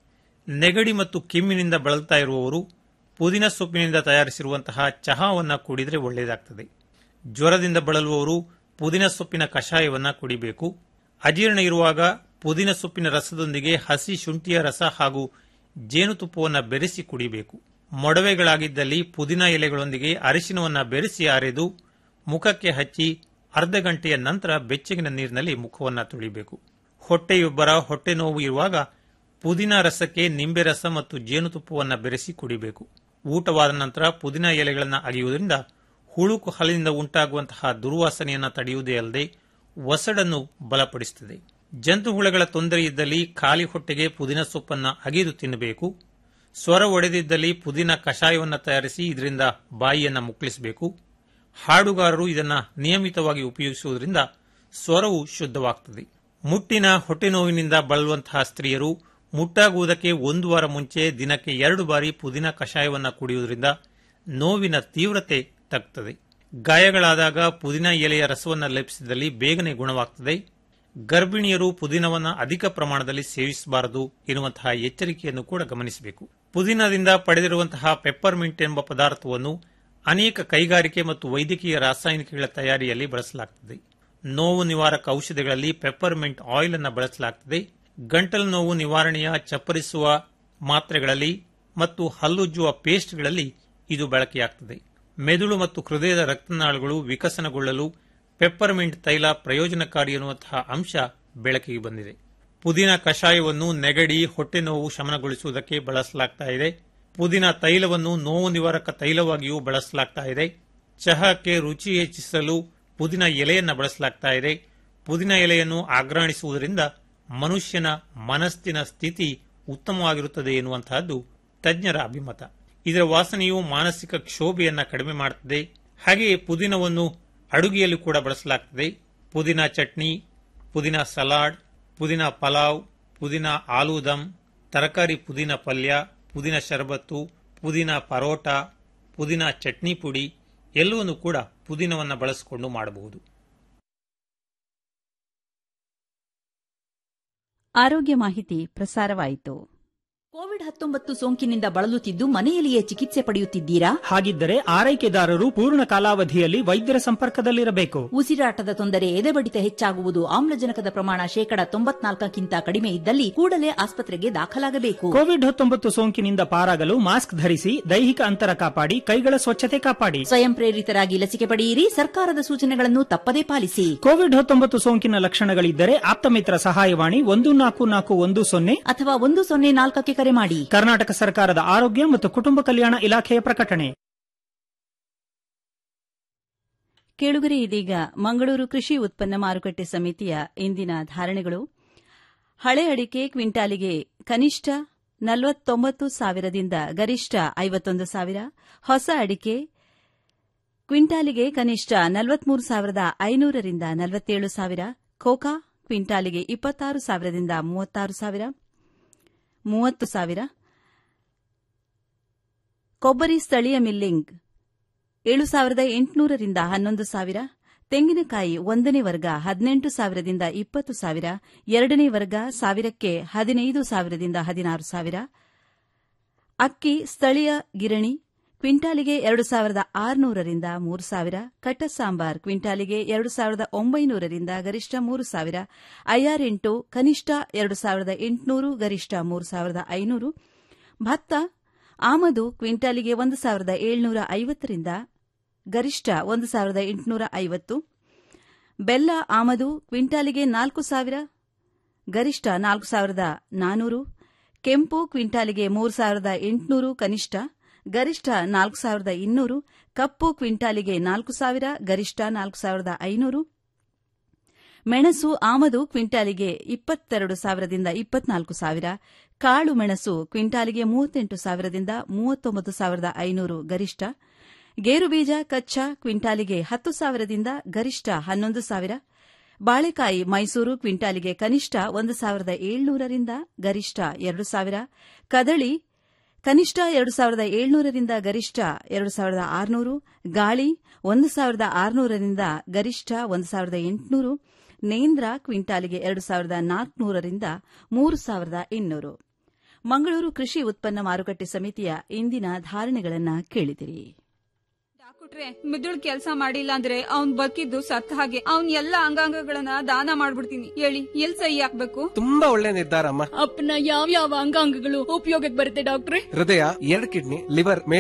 ನೆಗಡಿ ಮತ್ತು ಕೆಮ್ಮಿನಿಂದ ಬಳಲ್ತಾ ಇರುವವರು ಪುದೀನ ಸೊಪ್ಪಿನಿಂದ ತಯಾರಿಸಿರುವಂತಹ ಚಹಾವನ್ನು ಕುಡಿದರೆ ಒಳ್ಳೆಯದಾಗ್ತದೆ ಜ್ವರದಿಂದ ಬಳಲುವವರು ಪುದೀನ ಸೊಪ್ಪಿನ ಕಷಾಯವನ್ನ ಕುಡಿಬೇಕು ಅಜೀರ್ಣ ಇರುವಾಗ ಪುದೀನ ಸೊಪ್ಪಿನ ರಸದೊಂದಿಗೆ ಹಸಿ ಶುಂಠಿಯ ರಸ ಹಾಗೂ ಜೇನುತುಪ್ಪವನ್ನು ಬೆರೆಸಿ ಕುಡಿಬೇಕು ಮೊಡವೆಗಳಾಗಿದ್ದಲ್ಲಿ ಪುದೀನ ಎಲೆಗಳೊಂದಿಗೆ ಅರಿಶಿನವನ್ನ ಬೆರೆಸಿ ಅರೆದು ಮುಖಕ್ಕೆ ಹಚ್ಚಿ ಅರ್ಧ ಗಂಟೆಯ ನಂತರ ಬೆಚ್ಚಗಿನ ನೀರಿನಲ್ಲಿ ಮುಖವನ್ನು ತೊಳಿಬೇಕು ಹೊಟ್ಟೆಯೊಬ್ಬರ ಹೊಟ್ಟೆ ನೋವು ಇರುವಾಗ ಪುದೀನ ರಸಕ್ಕೆ ನಿಂಬೆ ರಸ ಮತ್ತು ಜೇನುತುಪ್ಪವನ್ನು ಬೆರೆಸಿ ಕುಡಿಬೇಕು ಊಟವಾದ ನಂತರ ಪುದೀನ ಎಲೆಗಳನ್ನು ಅಗೆಯುವುದರಿಂದ ಹುಳುಕು ಹಲ್ಲಿನಿಂದ ಉಂಟಾಗುವಂತಹ ದುರ್ವಾಸನೆಯನ್ನು ತಡೆಯುವುದೇ ಅಲ್ಲದೆ ಒಸಡನ್ನು ಬಲಪಡಿಸುತ್ತದೆ ಜಂತುಹುಳಗಳ ತೊಂದರೆ ಇದ್ದಲ್ಲಿ ಖಾಲಿ ಹೊಟ್ಟೆಗೆ ಪುದೀನ ಸೊಪ್ಪನ್ನು ಅಗೆದು ತಿನ್ನಬೇಕು ಸ್ವರ ಒಡೆದಿದ್ದಲ್ಲಿ ಪುದೀನ ಕಷಾಯವನ್ನು ತಯಾರಿಸಿ ಇದರಿಂದ ಬಾಯಿಯನ್ನು ಮುಕ್ಕಳಿಸಬೇಕು ಹಾಡುಗಾರರು ಇದನ್ನು ನಿಯಮಿತವಾಗಿ ಉಪಯೋಗಿಸುವುದರಿಂದ ಸ್ವರವು ಶುದ್ಧವಾಗುತ್ತದೆ ಮುಟ್ಟಿನ ಹೊಟ್ಟೆ ನೋವಿನಿಂದ ಬಳಲುವಂತಹ ಸ್ತ್ರೀಯರು ಮುಟ್ಟಾಗುವುದಕ್ಕೆ ಒಂದು ವಾರ ಮುಂಚೆ ದಿನಕ್ಕೆ ಎರಡು ಬಾರಿ ಪುದೀನ ಕಷಾಯವನ್ನು ಕುಡಿಯುವುದರಿಂದ ನೋವಿನ ತೀವ್ರತೆ ತಗ್ಗುತ್ತದೆ ಗಾಯಗಳಾದಾಗ ಪುದೀನ ಎಲೆಯ ರಸವನ್ನು ಲೇಪಿಸಿದಲ್ಲಿ ಬೇಗನೆ ಗುಣವಾಗುತ್ತದೆ ಗರ್ಭಿಣಿಯರು ಪುದೀನವನ್ನು ಅಧಿಕ ಪ್ರಮಾಣದಲ್ಲಿ ಸೇವಿಸಬಾರದು ಎನ್ನುವಂತಹ ಎಚ್ಚರಿಕೆಯನ್ನು ಕೂಡ ಗಮನಿಸಬೇಕು ಪುದೀನದಿಂದ ಪಡೆದಿರುವಂತಹ ಪೆಪ್ಪರ್ಮಿಂಟ್ ಎಂಬ ಪದಾರ್ಥವನ್ನು ಅನೇಕ ಕೈಗಾರಿಕೆ ಮತ್ತು ವೈದ್ಯಕೀಯ ರಾಸಾಯನಿಕಗಳ ತಯಾರಿಯಲ್ಲಿ ಬಳಸಲಾಗುತ್ತದೆ ನೋವು ನಿವಾರಕ ಔಷಧಿಗಳಲ್ಲಿ ಪೆಪ್ಪರ್ಮಿಂಟ್ ಆಯಿಲ್ ಅನ್ನು ಬಳಸಲಾಗುತ್ತದೆ ಗಂಟಲು ನೋವು ನಿವಾರಣೆಯ ಚಪ್ಪರಿಸುವ ಮಾತ್ರೆಗಳಲ್ಲಿ ಮತ್ತು ಹಲ್ಲುಜ್ಜುವ ಪೇಸ್ಟ್ಗಳಲ್ಲಿ ಇದು ಬಳಕೆಯಾಗುತ್ತದೆ ಮೆದುಳು ಮತ್ತು ಹೃದಯದ ರಕ್ತನಾಳಗಳು ವಿಕಸನಗೊಳ್ಳಲು ಪೆಪ್ಪರ್ಮಿಂಟ್ ತೈಲ ಪ್ರಯೋಜನಕಾರಿ ಎನ್ನುವಂತಹ ಅಂಶ ಬೆಳಕಿಗೆ ಬಂದಿದೆ ಪುದೀನ ಕಷಾಯವನ್ನು ನೆಗಡಿ ಹೊಟ್ಟೆ ನೋವು ಶಮನಗೊಳಿಸುವುದಕ್ಕೆ ಬಳಸಲಾಗ್ತಾ ಇದೆ ಪುದೀನ ತೈಲವನ್ನು ನೋವು ನಿವಾರಕ ತೈಲವಾಗಿಯೂ ಬಳಸಲಾಗ್ತಾ ಇದೆ ಚಹಾಕ್ಕೆ ರುಚಿ ಹೆಚ್ಚಿಸಲು ಪುದೀನ ಎಲೆಯನ್ನು ಬಳಸಲಾಗ್ತಾ ಇದೆ ಪುದೀನ ಎಲೆಯನ್ನು ಆಗ್ರಾಣಿಸುವುದರಿಂದ ಮನುಷ್ಯನ ಮನಸ್ಸಿನ ಸ್ಥಿತಿ ಉತ್ತಮವಾಗಿರುತ್ತದೆ ಎನ್ನುವಂತಹದ್ದು ತಜ್ಞರ ಅಭಿಮತ ಇದರ ವಾಸನೆಯು ಮಾನಸಿಕ ಕ್ಷೋಭೆಯನ್ನ ಕಡಿಮೆ ಮಾಡುತ್ತದೆ ಹಾಗೆಯೇ ಪುದೀನವನ್ನು ಅಡುಗೆಯಲ್ಲಿ ಕೂಡ ಬಳಸಲಾಗುತ್ತದೆ ಪುದೀನ ಚಟ್ನಿ ಪುದೀನ ಸಲಾಡ್ ಪುದೀನ ಪಲಾವ್ ಪುದೀನ ಆಲೂ ದಮ್ ತರಕಾರಿ ಪುದೀನ ಪಲ್ಯ ಪುದೀನ ಶರಬತ್ತು ಪುದೀನ ಪರೋಟ ಪುದೀನ ಚಟ್ನಿ ಪುಡಿ ಎಲ್ಲವನ್ನೂ ಕೂಡ ಪುದೀನವನ್ನು ಬಳಸಿಕೊಂಡು ಮಾಡಬಹುದು ಆರೋಗ್ಯ ಮಾಹಿತಿ ಪ್ರಸಾರವಾಯಿತು ಕೋವಿಡ್ ಹತ್ತೊಂಬತ್ತು ಸೋಂಕಿನಿಂದ ಬಳಲುತ್ತಿದ್ದು ಮನೆಯಲ್ಲಿಯೇ ಚಿಕಿತ್ಸೆ ಪಡೆಯುತ್ತಿದ್ದೀರಾ ಹಾಗಿದ್ದರೆ ಆರೈಕೆದಾರರು ಪೂರ್ಣ ಕಾಲಾವಧಿಯಲ್ಲಿ ವೈದ್ಯರ ಸಂಪರ್ಕದಲ್ಲಿರಬೇಕು ಉಸಿರಾಟದ ತೊಂದರೆ ಎದೆಬಡಿತ ಹೆಚ್ಚಾಗುವುದು ಆಮ್ಲಜನಕದ ಪ್ರಮಾಣ ಶೇಕಡ ತೊಂಬತ್ನಾಲ್ಕಕ್ಕಿಂತ ಕಡಿಮೆ ಇದ್ದಲ್ಲಿ ಕೂಡಲೇ ಆಸ್ಪತ್ರೆಗೆ ದಾಖಲಾಗಬೇಕು ಕೋವಿಡ್ ಹತ್ತೊಂಬತ್ತು ಸೋಂಕಿನಿಂದ ಪಾರಾಗಲು ಮಾಸ್ಕ್ ಧರಿಸಿ ದೈಹಿಕ ಅಂತರ ಕಾಪಾಡಿ ಕೈಗಳ ಸ್ವಚ್ಛತೆ ಕಾಪಾಡಿ ಸ್ವಯಂ ಪ್ರೇರಿತರಾಗಿ ಲಸಿಕೆ ಪಡೆಯಿರಿ ಸರ್ಕಾರದ ಸೂಚನೆಗಳನ್ನು ತಪ್ಪದೇ ಪಾಲಿಸಿ ಕೋವಿಡ್ ಹತ್ತೊಂಬತ್ತು ಸೋಂಕಿನ ಲಕ್ಷಣಗಳಿದ್ದರೆ ಆಪ್ತಮಿತ್ರ ಸಹಾಯವಾಣಿ ಒಂದು ನಾಲ್ಕು ನಾಲ್ಕು ಒಂದು ಸೊನ್ನೆ ಅಥವಾ ಒಂದು ಸೊನ್ನೆ ನಾಲ್ಕಕ್ಕೆ ಕರೆ ಮಾಡಿ ಕರ್ನಾಟಕ ಸರ್ಕಾರದ ಆರೋಗ್ಯ ಮತ್ತು ಕುಟುಂಬ ಕಲ್ಯಾಣ ಇಲಾಖೆಯ ಪ್ರಕಟಣೆ ಕೇಳುಗರೆ ಇದೀಗ ಮಂಗಳೂರು ಕೃಷಿ ಉತ್ಪನ್ನ ಮಾರುಕಟ್ಟೆ ಸಮಿತಿಯ ಇಂದಿನ ಧಾರಣೆಗಳು ಹಳೆ ಅಡಿಕೆ ಕ್ವಿಂಟಾಲಿಗೆ ಕನಿಷ್ಠ ನಲವತ್ತೊಂಬತ್ತು ಸಾವಿರದಿಂದ ಗರಿಷ್ಠ ಐವತ್ತೊಂದು ಸಾವಿರ ಹೊಸ ಅಡಿಕೆ ಕ್ವಿಂಟಾಲಿಗೆ ಕನಿಷ್ಠ ನಲವತ್ಮೂರು ಸಾವಿರದ ಐನೂರರಿಂದ ನಲವತ್ತೇಳು ಸಾವಿರ ಖೋಖಾ ಕ್ವಿಂಟಾಲಿಗೆ ಇಪ್ಪತ್ತಾರು ಸಾವಿರದಿಂದ ಮೂವತ್ತಾರು ಸಾವಿರ ಮೂವತ್ತು ಸಾವಿರ ಕೊಬ್ಬರಿ ಸ್ಥಳೀಯ ಮಿಲ್ಲಿಂಗ್ ಏಳು ಸಾವಿರದ ಎಂಟುನೂರರಿಂದ ಹನ್ನೊಂದು ಸಾವಿರ ತೆಂಗಿನಕಾಯಿ ಒಂದನೇ ವರ್ಗ ಹದಿನೆಂಟು ಸಾವಿರದಿಂದ ಇಪ್ಪತ್ತು ಸಾವಿರ ಎರಡನೇ ವರ್ಗ ಸಾವಿರಕ್ಕೆ ಹದಿನೈದು ಸಾವಿರದಿಂದ ಹದಿನಾರು ಸಾವಿರ ಅಕ್ಕಿ ಸ್ಥಳೀಯ ಗಿರಣಿ ಕ್ವಿಂಟಾಲಿಗೆ ಎರಡು ಸಾವಿರದ ಆರುನೂರರಿಂದ ಮೂರು ಸಾವಿರ ಕಟ್ಟ ಸಾಂಬಾರ್ ಕ್ವಿಂಟಾಲಿಗೆ ಎರಡು ಸಾವಿರದ ಒಂಬೈನೂರರಿಂದ ಗರಿಷ್ಠ ಮೂರು ಸಾವಿರ ಐಆರ್ ಎಂಟು ಕನಿಷ್ಠ ಎರಡು ಸಾವಿರದ ಎಂಟುನೂರು ಗರಿಷ್ಠ ಮೂರು ಸಾವಿರದ ಐನೂರು ಭತ್ತ ಆಮದು ಕ್ವಿಂಟಾಲಿಗೆ ಒಂದು ಸಾವಿರದ ಏಳ್ನೂರ ಐವತ್ತರಿಂದ ಗರಿಷ್ಠ ಒಂದು ಸಾವಿರದ ಎಂಟುನೂರ ಐವತ್ತು ಬೆಲ್ಲ ಆಮದು ಕ್ವಿಂಟಾಲಿಗೆ ನಾಲ್ಕು ಸಾವಿರ ಗರಿಷ್ಠ ನಾಲ್ಕು ಸಾವಿರದ ನಾನೂರು ಕೆಂಪು ಕ್ವಿಂಟಾಲಿಗೆ ಮೂರು ಸಾವಿರದ ಎಂಟುನೂರು ಕನಿಷ್ಠ ಗರಿಷ್ಠ ನಾಲ್ಕು ಸಾವಿರದ ಇನ್ನೂರು ಕಪ್ಪು ಕ್ವಿಂಟಾಲಿಗೆ ನಾಲ್ಕು ಸಾವಿರ ಗರಿಷ್ಠ ನಾಲ್ಕು ಸಾವಿರದ ಐನೂರು ಮೆಣಸು ಆಮದು ಕ್ವಿಂಟಾಲಿಗೆ ಇಪ್ಪತ್ತೆರಡು ಸಾವಿರದಿಂದ ಇಪ್ಪತ್ನಾಲ್ಕು ಸಾವಿರ ಕಾಳು ಮೆಣಸು ಕ್ವಿಂಟಾಲಿಗೆ ಮೂವತ್ತೆಂಟು ಸಾವಿರದಿಂದ ಮೂವತ್ತೊಂಬತ್ತು ಸಾವಿರದ ಐನೂರು ಗರಿಷ್ಠ ಗೇರುಬೀಜ ಕಚ್ಚಾ ಕ್ವಿಂಟಾಲಿಗೆ ಹತ್ತು ಸಾವಿರದಿಂದ ಗರಿಷ್ಠ ಹನ್ನೊಂದು ಸಾವಿರ ಬಾಳೆಕಾಯಿ ಮೈಸೂರು ಕ್ವಿಂಟಾಲಿಗೆ ಕನಿಷ್ಠ ಒಂದು ಸಾವಿರದ ಏಳ್ನೂರರಿಂದ ಗರಿಷ್ಠ ಎರಡು ಸಾವಿರ ಕದಳಿ ಕನಿಷ್ಠ ಎರಡು ಸಾವಿರದ ಏಳ್ನೂರರಿಂದ ಗರಿಷ್ಠ ಎರಡು ಸಾವಿರದ ಆರುನೂರು ಗಾಳಿ ಒಂದು ಸಾವಿರದ ಆರುನೂರರಿಂದ ಗರಿಷ್ಠ ಒಂದು ಸಾವಿರದ ಎಂಟುನೂರು ನೇಂದ್ರ ಕ್ವಿಂಟಾಲಿಗೆ ಎರಡು ಸಾವಿರದ ನಾಲ್ಕುನೂರರಿಂದ ಮೂರು ಸಾವಿರದ ಇನ್ನೂರು ಮಂಗಳೂರು ಕೃಷಿ ಉತ್ಪನ್ನ ಮಾರುಕಟ್ಟೆ ಸಮಿತಿಯ ಇಂದಿನ ಧಾರಣೆಗಳನ್ನು ಕೇಳಿದಿರಿ ಡಾಕ್ಟ್ರೆ ಮಿದುಳು ಕೆಲಸ ಮಾಡಿಲ್ಲ ಅಂದ್ರೆ ಅವ್ನ್ ಬದುಕಿದ್ದು ಸತ್ತ ಹಾಗೆ ಅವ್ನ್ ಎಲ್ಲಾ ಅಂಗಾಂಗಗಳನ್ನ ದಾನ ಮಾಡ್ಬಿಡ್ತೀನಿ ಹೇಳಿ ಎಲ್ ಸಹಿ ಹಾಕ್ಬೇಕು ತುಂಬಾ ಒಳ್ಳೆ ನಿರ್ಧಾರ ಅಮ್ಮ ಅಪ್ಪನ ಯಾವ ಯಾವ ಅಂಗಾಂಗಗಳು ಉಪಯೋಗಕ್ಕೆ ಬರುತ್ತೆ ಡಾಕ್ಟ್ರೆ ಹೃದಯ ಎರಡು ಕಿಡ್ನಿ ಲಿವರ್